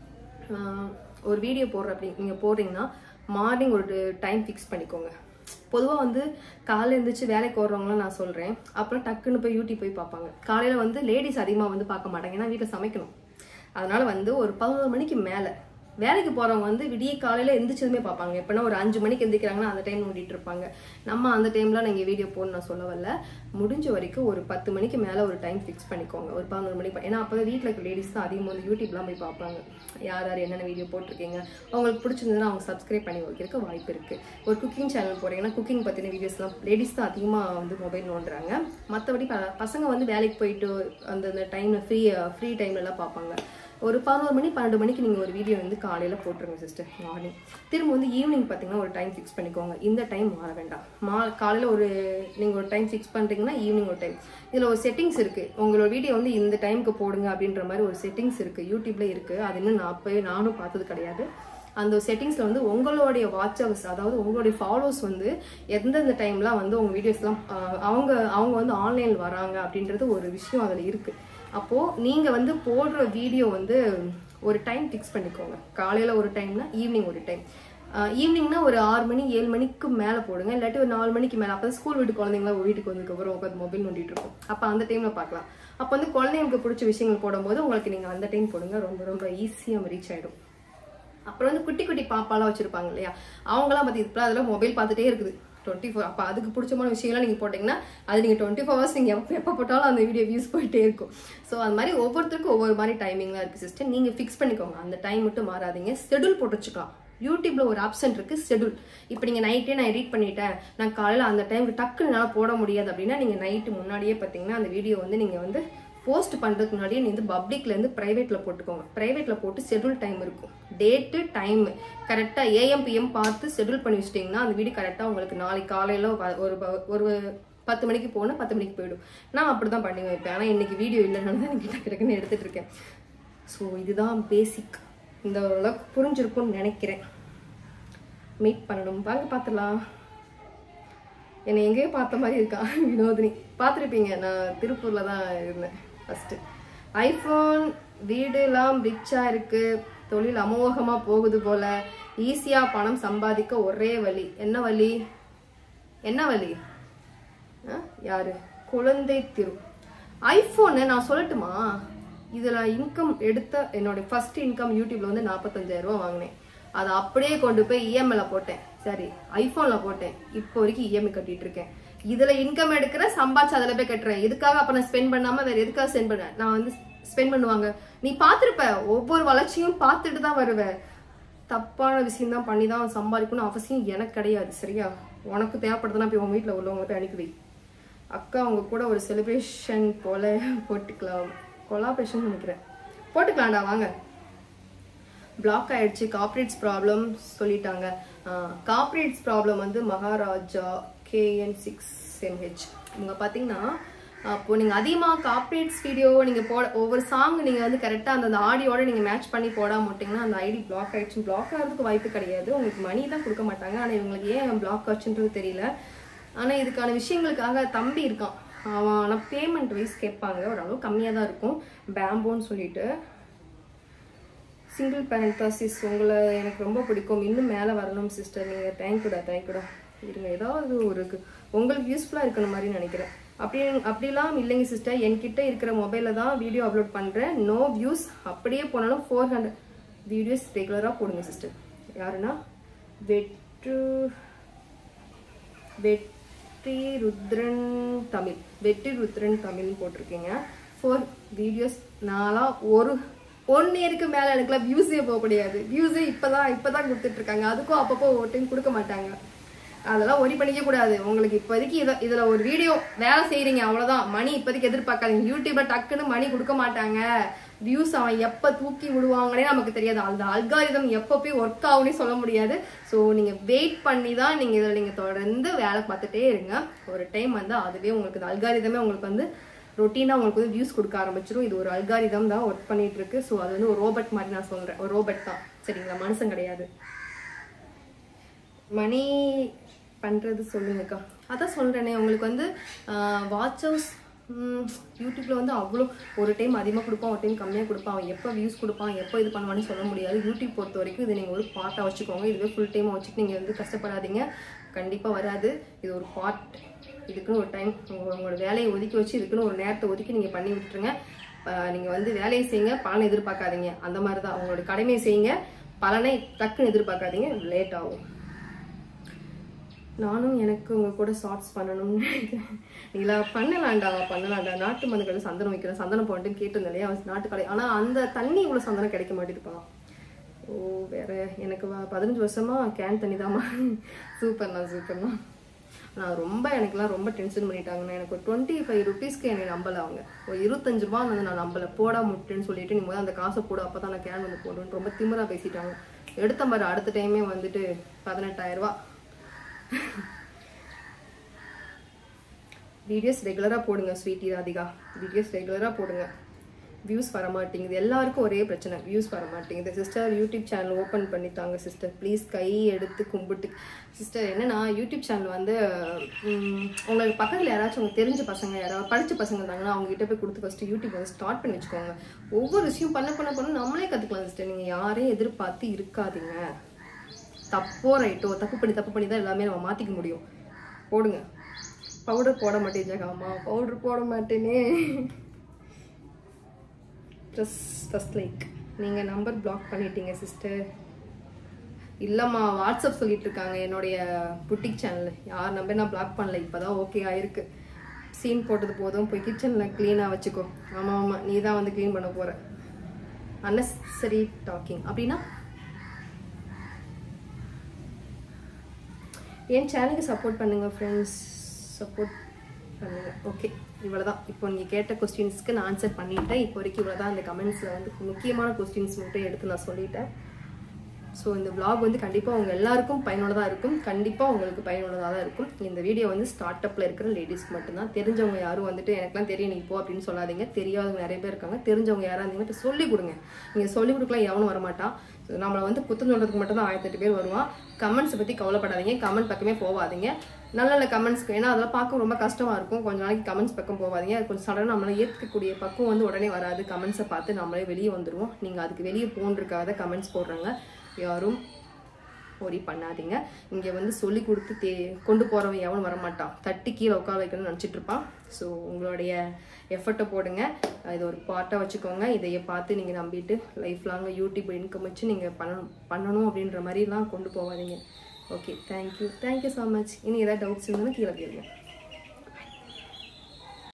ஆஹ் ஒரு வீடியோ போடுற அப்படி நீங்க போடுறீங்கன்னா மார்னிங் ஒரு டைம் ஃபிக்ஸ் பண்ணிக்கோங்க பொதுவா வந்து காலையில எழுந்திரிச்சு வேலைக்கு போடுறவங்களாம் நான் சொல்றேன் அப்புறம் டக்குன்னு போய் யூடியூப் போய் பார்ப்பாங்க காலையில வந்து லேடிஸ் அதிகமா வந்து பார்க்க மாட்டாங்க ஏன்னா வீட்டில் சமைக்கணும் அதனால வந்து ஒரு பதினோரு மணிக்கு மேல வேலைக்கு போறவங்க வந்து விடிய காலையில எந்திரிச்சதுமே பார்ப்பாங்க எப்படின்னா ஒரு அஞ்சு மணிக்கு எந்திரிக்கிறாங்கன்னா அந்த டைம் நோண்டிட்டு இருப்பாங்க நம்ம அந்த டைம்ல நீங்க வீடியோ போடணும் நான் சொல்ல வரல முடிஞ்ச வரைக்கும் ஒரு பத்து மணிக்கு மேல ஒரு டைம் ஃபிக்ஸ் பண்ணிக்கோங்க ஒரு பதினோரு மணிக்கு ப- ஏன்னா அப்பதான் வீட்டில் இருக்க லேடிஸ் தான் அதிகமாக வந்து யூடியூப்லாம் போய் பார்ப்பாங்க யார் யார் என்னென்ன வீடியோ போட்டிருக்கீங்க அவங்களுக்கு பிடிச்சிருந்ததுன்னா அவங்க சப்ஸ்கிரைப் பண்ணி வைக்கிறதுக்கு வாய்ப்பு இருக்கு ஒரு குக்கிங் சேனல் போறீங்கன்னா குக்கிங் பத்தின வீடியோஸ்லாம் லேடிஸ் தான் அதிகமா வந்து மொபைல் நோண்டுறாங்க மற்றபடி பசங்க வந்து வேலைக்கு போயிட்டு அந்த அந்த டைம்ல ஃப்ரீ ஃப்ரீ டைம்ல எல்லாம் பார்ப்பாங்க ஒரு பதினோரு மணி பன்னெண்டு மணிக்கு நீங்கள் ஒரு வீடியோ வந்து காலையில் போட்டுருங்க சிஸ்டர் மார்னிங் திரும்ப வந்து ஈவினிங் பார்த்தீங்கன்னா ஒரு டைம் ஃபிக்ஸ் பண்ணிக்கோங்க இந்த டைம் மாற வேண்டாம் மா காலையில் ஒரு நீங்கள் ஒரு டைம் ஃபிக்ஸ் பண்ணுறீங்கன்னா ஈவினிங் ஒரு டைம் இதில் ஒரு செட்டிங்ஸ் இருக்குது உங்களோட வீடியோ வந்து இந்த டைமுக்கு போடுங்க அப்படின்ற மாதிரி ஒரு செட்டிங்ஸ் இருக்குது யூடியூப்ல இருக்குது அது இன்னும் நான் போய் நானும் பார்த்தது கிடையாது அந்த செட்டிங்ஸ்ல வந்து உங்களுடைய வாட்சர்ஸ் அதாவது உங்களுடைய ஃபாலோஸ் வந்து எந்தெந்த டைம்லாம் வந்து உங்க வீடியோஸ்லாம் அவங்க அவங்க வந்து ஆன்லைன் வராங்க அப்படின்றது ஒரு விஷயம் அதில் இருக்கு அப்போ நீங்க வந்து போடுற வீடியோ வந்து ஒரு டைம் ஃபிக்ஸ் பண்ணிக்கோங்க காலையில ஒரு டைம்னா ஈவினிங் ஒரு டைம் ஈவினிங்னா ஒரு ஆறு மணி ஏழு மணிக்கு மேலே போடுங்க இல்லாட்டி ஒரு நாலு மணிக்கு மேலே அப்போ ஸ்கூல் விட்டு குழந்தைங்களா வீட்டுக்கு வந்ததுக்கப்புறம் உட்காந்து மொபைல் நோண்டிட்டு இருக்கும் அப்போ அந்த டைமில் பார்க்கலாம் அப்போ வந்து குழந்தைங்களுக்கு பிடிச்ச விஷயங்கள் போடும்போது உங்களுக்கு நீங்கள் அந்த டைம் போடுங்க ரொம்ப ரொம்ப ஈஸியாக ரீச் ஆயிடும் அப்புறம் வந்து குட்டி குட்டி பாப்பாலாம் வச்சிருப்பாங்க இல்லையா அவங்களாம் பார்த்து இப்பலாம் அதெல்லாம் மொபைல் பார்த்துட்டே இருக்குது டுவெண்ட்டி ஃபோர் அப்போ அதுக்கு பிடிச்சமான விஷயங்கள்லாம் நீங்கள் போட்டிங்கன்னா அது நீங்கள் டுவெண்ட்டி ஃபோர் ஹவர்ஸ் நீங்கள் எப்போ எப்போ போட்டாலும் அந்த வீடியோ வியூஸ் போயிட்டே இருக்கும் ஸோ அது மாதிரி ஒவ்வொருத்தருக்கும் ஒவ்வொரு மாதிரி டைமிங்லாம் இருக்குது சிஸ்டர் நீங்கள் ஃபிக்ஸ் பண்ணிக்கோங்க அந்த டைம் மட்டும் மாறாதீங்க ஷெடியூல் போட்டு வச்சுக்கலாம் யூடியூப்ல ஒரு ஆப்ஷன் இருக்கு ஷெடியூல் இப்போ நீங்க நைட்டே நான் எடிட் பண்ணிட்டேன் நான் காலையில அந்த டைமுக்கு டக்குன்னு என்னால் போட முடியாது அப்படின்னா நீங்க நைட்டு முன்னாடியே பார்த்தீங்கன்னா அந்த வீடியோ வந்து நீங்க வந்து போஸ்ட் பண்றதுக்கு முன்னாடியே நீங்க வந்து பப்ளிக்ல இருந்து பிரைவேட்ல போட்டுக்கோங்க பிரைவேட்ல போட்டு ஷெடியூல் டைம் இருக்கும் டேட்டு டைம் கரெக்டா ஏஎம் பிஎம் பார்த்து ஷெடியூல் பண்ணி வச்சிட்டிங்கன்னா அந்த வீடியோ கரெக்டா உங்களுக்கு நாளைக்கு காலையில வ- ஒரு ப- ஒரு பத்து மணிக்கு போனால் பத்து மணிக்கு போயிடும் நான் அப்படிதான் பண்ணி வைப்பேன் ஆனால் இன்னைக்கு வீடியோ இல்லைனால தான் எனக்கு டக்கு டக்குன்னு எடுத்துட்டு இருக்கேன் ஸோ இதுதான் பேசிக் இந்த அளவுக்கு புரிஞ்சிருக்கும்னு நினைக்கிறேன் மீட் பண்ணணும் வாங்க பார்த்துலாம் என்னை எங்கேயோ பார்த்த மாதிரி இருக்கா வினோதினி பார்த்துருப்பீங்க நான் திருப்பூர்ல தான் இருந்தேன் ஃபர்ஸ்ட் ஐஃபோன் வீடுலாம் ரிச்சா இருக்கு தொழில் அமோகமா போகுது போல ஈஸியா பணம் சம்பாதிக்க ஒரே வழி என்ன வழி என்ன வழி ஆ? யாரு குழந்தை திரு ஐஃபோனு நான் சொல்லட்டுமா இதுல இன்கம் எடுத்த என்னோட ஃபர்ஸ்ட் இன்கம் யூடியூப்ல வந்து 45000 ரூபாய் வாங்கினேன் அதை அப்படியே கொண்டு போய் இஎம்ஐல போட்டேன் சரி ஐபோன்ல போட்டேன் இப்போ வரைக்கும் இஎம்ஐ கட்டிட்டு இருக்கேன் இதுல இன்கம் எடுக்கிற சம்பாதிச்சு அதுல போய் கட்டுறேன் எதுக்காக அப்ப நான் ஸ்பெண்ட் பண்ணாம வேற எதுக்காக ஸ்பெண்ட் பண்ண நான் வந்து ஸ்பெண்ட் பண்ணுவாங்க நீ பார்த்திருப்ப ஒவ்வொரு வளர்ச்சியும் பார்த்துட்டு தான் வருவ தப்பான விஷயம் தான் பண்ணி தான் சம்பாதிக்கணும் அவசியம் எனக்கு கிடையாது சரியா உனக்கு தேவைப்படுதுன்னா போய் உங்க வீட்டில் உள்ளவங்க போய் அனுப்பி வை அக்கா அவங்க கூட ஒரு செலிப்ரேஷன் போல போட்டுக்கலாம் கொலாபரேஷன் நினைக்கிறேன் போட்டுக்கலாம்டா வாங்க பிளாக் ஆயிடுச்சு கார்ப்பரேட்ஸ் ப்ராப்ளம் சொல்லிட்டாங்க கார்ப்பரேட்ஸ் ப்ராப்ளம் வந்து மகாராஜா கேஎன் சிக்ஸ் எம்ஹெச் இவங்க பார்த்தீங்கன்னா அப்போ நீங்கள் அதிகமாக கார்ப்பரேட்ஸ் வீடியோ நீங்கள் போட ஒவ்வொரு சாங் நீங்கள் வந்து கரெக்டாக அந்த ஆடியோட நீங்கள் மேட்ச் பண்ணி போடாம விட்டிங்கன்னா அந்த ஐடி பிளாக் ஆயிடுச்சு பிளாக் ஆகிறதுக்கு வாய்ப்பு கிடையாது உங்களுக்கு மணி தான் கொடுக்க மாட்டாங்க ஆனால் இவங்களுக்கு ஏன் பிளாக் ஆச்சுன்றது தெரியல ஆனால் இதுக்கான விஷயங்களுக்காக தம்பி இருக்கான் அவன் ஆனால் பேமெண்ட் வைஸ் கேட்பாங்க ஓரளவு கம்மியாக தான் இருக்கும் பேம்போன்னு சொல்லிட்டு சிங்கிள் பேரண்டாசிஸ் உங்களை எனக்கு ரொம்ப பிடிக்கும் இன்னும் மேலே வரணும் சிஸ்டர் நீங்கள் தேங்க்யூடா தேங்க்யூடா இருங்க ஏதாவது ஒரு கு- உங்களுக்கு யூஸ்ஃபுல்லாக இருக்கிற மாதிரி நினைக்கிறேன் அப்படி அப்படிலாம் இல்லைங்க சிஸ்டர் என்கிட்ட இருக்கிற மொபைலில் தான் வீடியோ அப்லோட் பண்ணுறேன் நோ வியூஸ் அப்படியே போனாலும் ஃபோர் ஹண்ட்ரட் வீடியோஸ் ரெகுலராக போடுங்க சிஸ்டர் யாருன்னா வெற்று வெற்றி ருத்ரன் தமிழ் வெற்றி ருத்ரன் தமிழ்னு போட்டிருக்கீங்க ஃபோர் வீடியோஸ் நாளா ஒரு ஒன் இயருக்கு மேலே எனக்குலாம் வியூஸே போக முடியாது வியூஸே இப்போதான் இப்போதான் கொடுத்துட்டு இருக்காங்க அதுக்கும் அப்பப்போ ஒரு டைம் கொடுக்க மாட்டாங்க அதெல்லாம் ஒரி பண்ணிக்க கூடாது உங்களுக்கு இப்போதைக்கு இதை இதில் ஒரு வீடியோ வேலை செய்கிறீங்க அவ்வளோதான் மணி இப்போதைக்கு எதிர்பார்க்காதீங்க யூடியூப்ல டக்குன்னு மணி கொடுக்க மாட்டாங்க வியூஸ் அவன் எப்போ தூக்கி விடுவாங்கன்னே நமக்கு தெரியாது அந்த அல்காரிதம் எப்போ போய் ஒர்க் ஆகும்னே சொல்ல முடியாது ஸோ நீங்கள் வெயிட் பண்ணி தான் நீங்கள் இதில் நீங்கள் தொடர்ந்து வேலை பார்த்துட்டே இருங்க ஒரு டைம் வந்து அதுவே உங்களுக்கு இந்த அல்காரிதமே உங்களுக்கு வந்து ரொட்டீனாக உங்களுக்கு வந்து வியூஸ் கொடுக்க ஆரம்பிச்சிடும் இது ஒரு அல்காரிதம் தான் ஒர்க் பண்ணிட்டு இருக்கு ஸோ அது வந்து ஒரு ரோபோட் மாதிரி நான் சொல்கிறேன் ஒரு ரோபோட் தான் சரிங்களா மனுஷன் கிடையாது மணி பண்ணுறது சொல்லுங்கக்கா அதான் சொல்கிறேனே உங்களுக்கு வந்து வாட்ச் ஹவுஸ் யூடியூப்ல வந்து அவ்வளோ ஒரு டைம் அதிகமாக கொடுப்பான் ஒரு டைம் கம்மியாக கொடுப்பான் அவன் எப்போ வியூஸ் கொடுப்பான் எப்போ இது பண்ணுவான்னு சொல்ல முடியாது யூடியூப் பொறுத்த வரைக்கும் இது நீங்கள் ஒரு பார்ட்டாக வச்சுக்கோங்க இதுவே ஃபுல் டைமாக வச்சுட்டு நீங்கள் வந்து கஷ்டப்படாதீங்க கண்டிப்பாக வராது இது ஒரு பார்ட் இதுக்குன்னு ஒரு டைம் உங்களோட வேலையை ஒதுக்கி வச்சு இதுக்குன்னு ஒரு நேரத்தை ஒதுக்கி நீங்கள் பண்ணி விட்டுருங்க நீங்கள் வந்து வேலையை செய்யுங்க பலனை எதிர்பார்க்காதீங்க அந்த மாதிரி தான் உங்களோட கடமையை செய்யுங்க பலனை டக்குன்னு எதிர்பார்க்காதீங்க லேட் ஆகும் நானும் எனக்கு உங்க கூட ஷார்ட்ஸ் பண்ணணும்னு நினைக்கிறேன் நீங்களா பண்ணலாம்டா பண்ணலாம்டா நாட்டு மதுக்கள் சந்தனம் வைக்கிறேன் சந்தனம் போட்டு கேட்டிருந்தேன் இல்லையா நாட்டுக்கடை ஆனா அந்த தண்ணி இவ்வளவு சந்தனம் கிடைக்க மாட்டேதுப்பா ஓ வேற எனக்கு வ- பதினஞ்சு வருஷமா கேன் தண்ணி தாம்மா சூப்பர்ண்ணா சூப்பர்ண்ணா நான் ரொம்ப எனக்குலாம் ரொம்ப டென்ஷன் பண்ணிட்டாங்கண்ணா எனக்கு ஒரு டுவெண்ட்டி ஃபைவ் ருபீஸ்க்கு என்னை நம்பலை அவங்க ஒரு இருபத்தஞ்சு ரூபா வந்து நான் நம்பலை போடா முட்டுன்னு சொல்லிட்டு நீ முதல்ல அந்த காசை போடு அப்போ தான் நான் கேன் வந்து போடுவேன்னு ரொம்ப திமிரா பேசிட்டாங்க எடுத்த மாதிரி அடுத்த டைமே வந்துட்டு பதினெட்டாயிரம் ரூபா வீடியோஸ் ரெகுலராக போடுங்க ஸ்வீட்டி ராதிகா வீடியோஸ் ரெகுலராக போடுங்க வியூஸ் வர மாட்டேங்குது எல்லாருக்கும் ஒரே பிரச்சனை வியூஸ் வர மாட்டேங்குது சிஸ்டர் யூடியூப் சேனல் ஓப்பன் பண்ணித்தாங்க சிஸ்டர் ப்ளீஸ் கை எடுத்து கும்பிட்டு சிஸ்டர் என்னன்னா யூடியூப் சேனல் வந்து உம், உங்களுக்கு பக்கத்தில் யாராச்சும் உங்களுக்கு தெரிஞ்ச பசங்க யாராவது படிச்ச பசங்க இருந்தாங்கன்னா அவங்க கிட்ட போய் கொடுத்து ஃபஸ்ட்டு யூடியூப் வந்து ஸ்டார்ட் பண்ணி வச்சுக்கோங்க ஒவ்வொரு விஷயம் பண்ண பண்ண பண்ண நம்மளே கற்றுக்கலாம் சிஸ்டர் நீங்கள் யாரையும் எதிர்பார்த்து இருக்காதீங்க தப்போ ரைட்டோ தப்பு பண்ணி தப்பு பண்ணி தான் எல்லாமே நம்ம மாற்றிக்க முடியும் போடுங்க பவுடர் போட மாட்டேன் ஜெகாமா பவுடர் போட மாட்டேனே ப்ளஸ் ஃபஸ்ட் லைக் நீங்கள் நம்பர் பிளாக் பண்ணிட்டீங்க சிஸ்டர் இல்லைம்மா வாட்ஸ்அப் சொல்லிட்டு இருக்காங்க என்னுடைய புட்டிக் சேனல் யார் நம்பர் நான் பிளாக் பண்ணல இப்போதான் ஓகே ஆயிருக்கு சீன் போட்டது போதும் போய் கிச்சனில் க்ளீனாக வச்சுக்கோ ஆமாம் ஆமாம் நீ தான் வந்து க்ளீன் பண்ண போகிற unnecessary டாக்கிங் அப்படின்னா என் சேனலுக்கு சப்போர்ட் பண்ணுங்கள் ஃப்ரெண்ட்ஸ் சப்போர்ட் பண்ணுங்கள் ஓகே இவ்வளோதான் இப்போ நீங்கள் கேட்ட கொஸ்டின்ஸ்க்கு நான் ஆன்சர் பண்ணிட்டேன் இப்போ வரைக்கும் இவ்வளோ தான் அந்த கமெண்ட்ஸில் வந்து முக்கியமான கொஸ்டின்ஸ் மட்டும் எடுத்து நான் சொல்லிட்டேன் ஸோ இந்த vlog வந்து கண்டிப்பாக உங்கள் எல்லாருக்கும் பயனுள்ளதாக இருக்கும் கண்டிப்பாக உங்களுக்கு பயனுள்ளதாக தான் இருக்கும் இந்த வீடியோ வந்து ஸ்டார்ட் அப்பில் இருக்கிற லேடிஸ்க்கு மட்டும்தான் தெரிஞ்சவங்க யாரும் வந்துட்டு எனக்குலாம் தெரியும் நீ போ அப்படின்னு சொல்லாதீங்க தெரியாதவங்க நிறைய பேர் இருக்காங்க தெரிஞ்சவங்க யாராக இருந்தீங்கன்னா இப்போ சொல்லிக் கொடுங்க நீங்கள் சொல்லிக் கொடுக்கலாம் எவனும் வரமாட்டான் ஸோ நம்மளை வந்து குத்தம் சொல்கிறதுக்கு மட்டும் தான் ஆயிரத்தெட்டு பேர் வருவான் கமெண்ட்ஸை பற்றி கவலைப்படாதீங்க கமெண்ட் பக்கமே போகாதீங்க நல்ல நல்ல கமெண்ட்ஸ்க்கு ஏன்னா அதெல்லாம் பார்க்க ரொம்ப கஷ்டமாக இருக்கும் கொஞ்ச நாளைக்கு கமெண்ட்ஸ் பக்கம் போகாதீங்க அது கொஞ்சம் சடனாக நம்மளை ஏற்கக்கூடிய பக்கம் வந்து உடனே வராது கமெண்ட்ஸை பார்த்து நம்மளே வெளியே வந்துடுவோம் நீங்கள் அதுக்கு வெளியே போன்றதுக்காக கமெண்ட்ஸ் போடுறாங்க யாரும் ஒரி பண்ணாதீங்க இங்கே வந்து சொல்லி கொடுத்து தே கொண்டு போகிறவன் எவனும் வரமாட்டான் தட்டி கீழே உட்கார வைக்கணும்னு நினச்சிட்டு இருப்பான் ஸோ உங்களுடைய எஃபர்ட்டை போடுங்க இதை ஒரு பார்ட்டாக வச்சுக்கோங்க இதைய பார்த்து நீங்கள் நம்பிட்டு லைஃப் லாங் யூடியூப் இன்கம் வச்சு நீங்கள் பண்ணணும் பண்ணணும் அப்படின்ற மாதிரிலாம் கொண்டு போகாதீங்க okay thank you thank you so much இனி ஏதாவது டவுட்ஸ் இருந்தாலும் கீழே கேளுங்க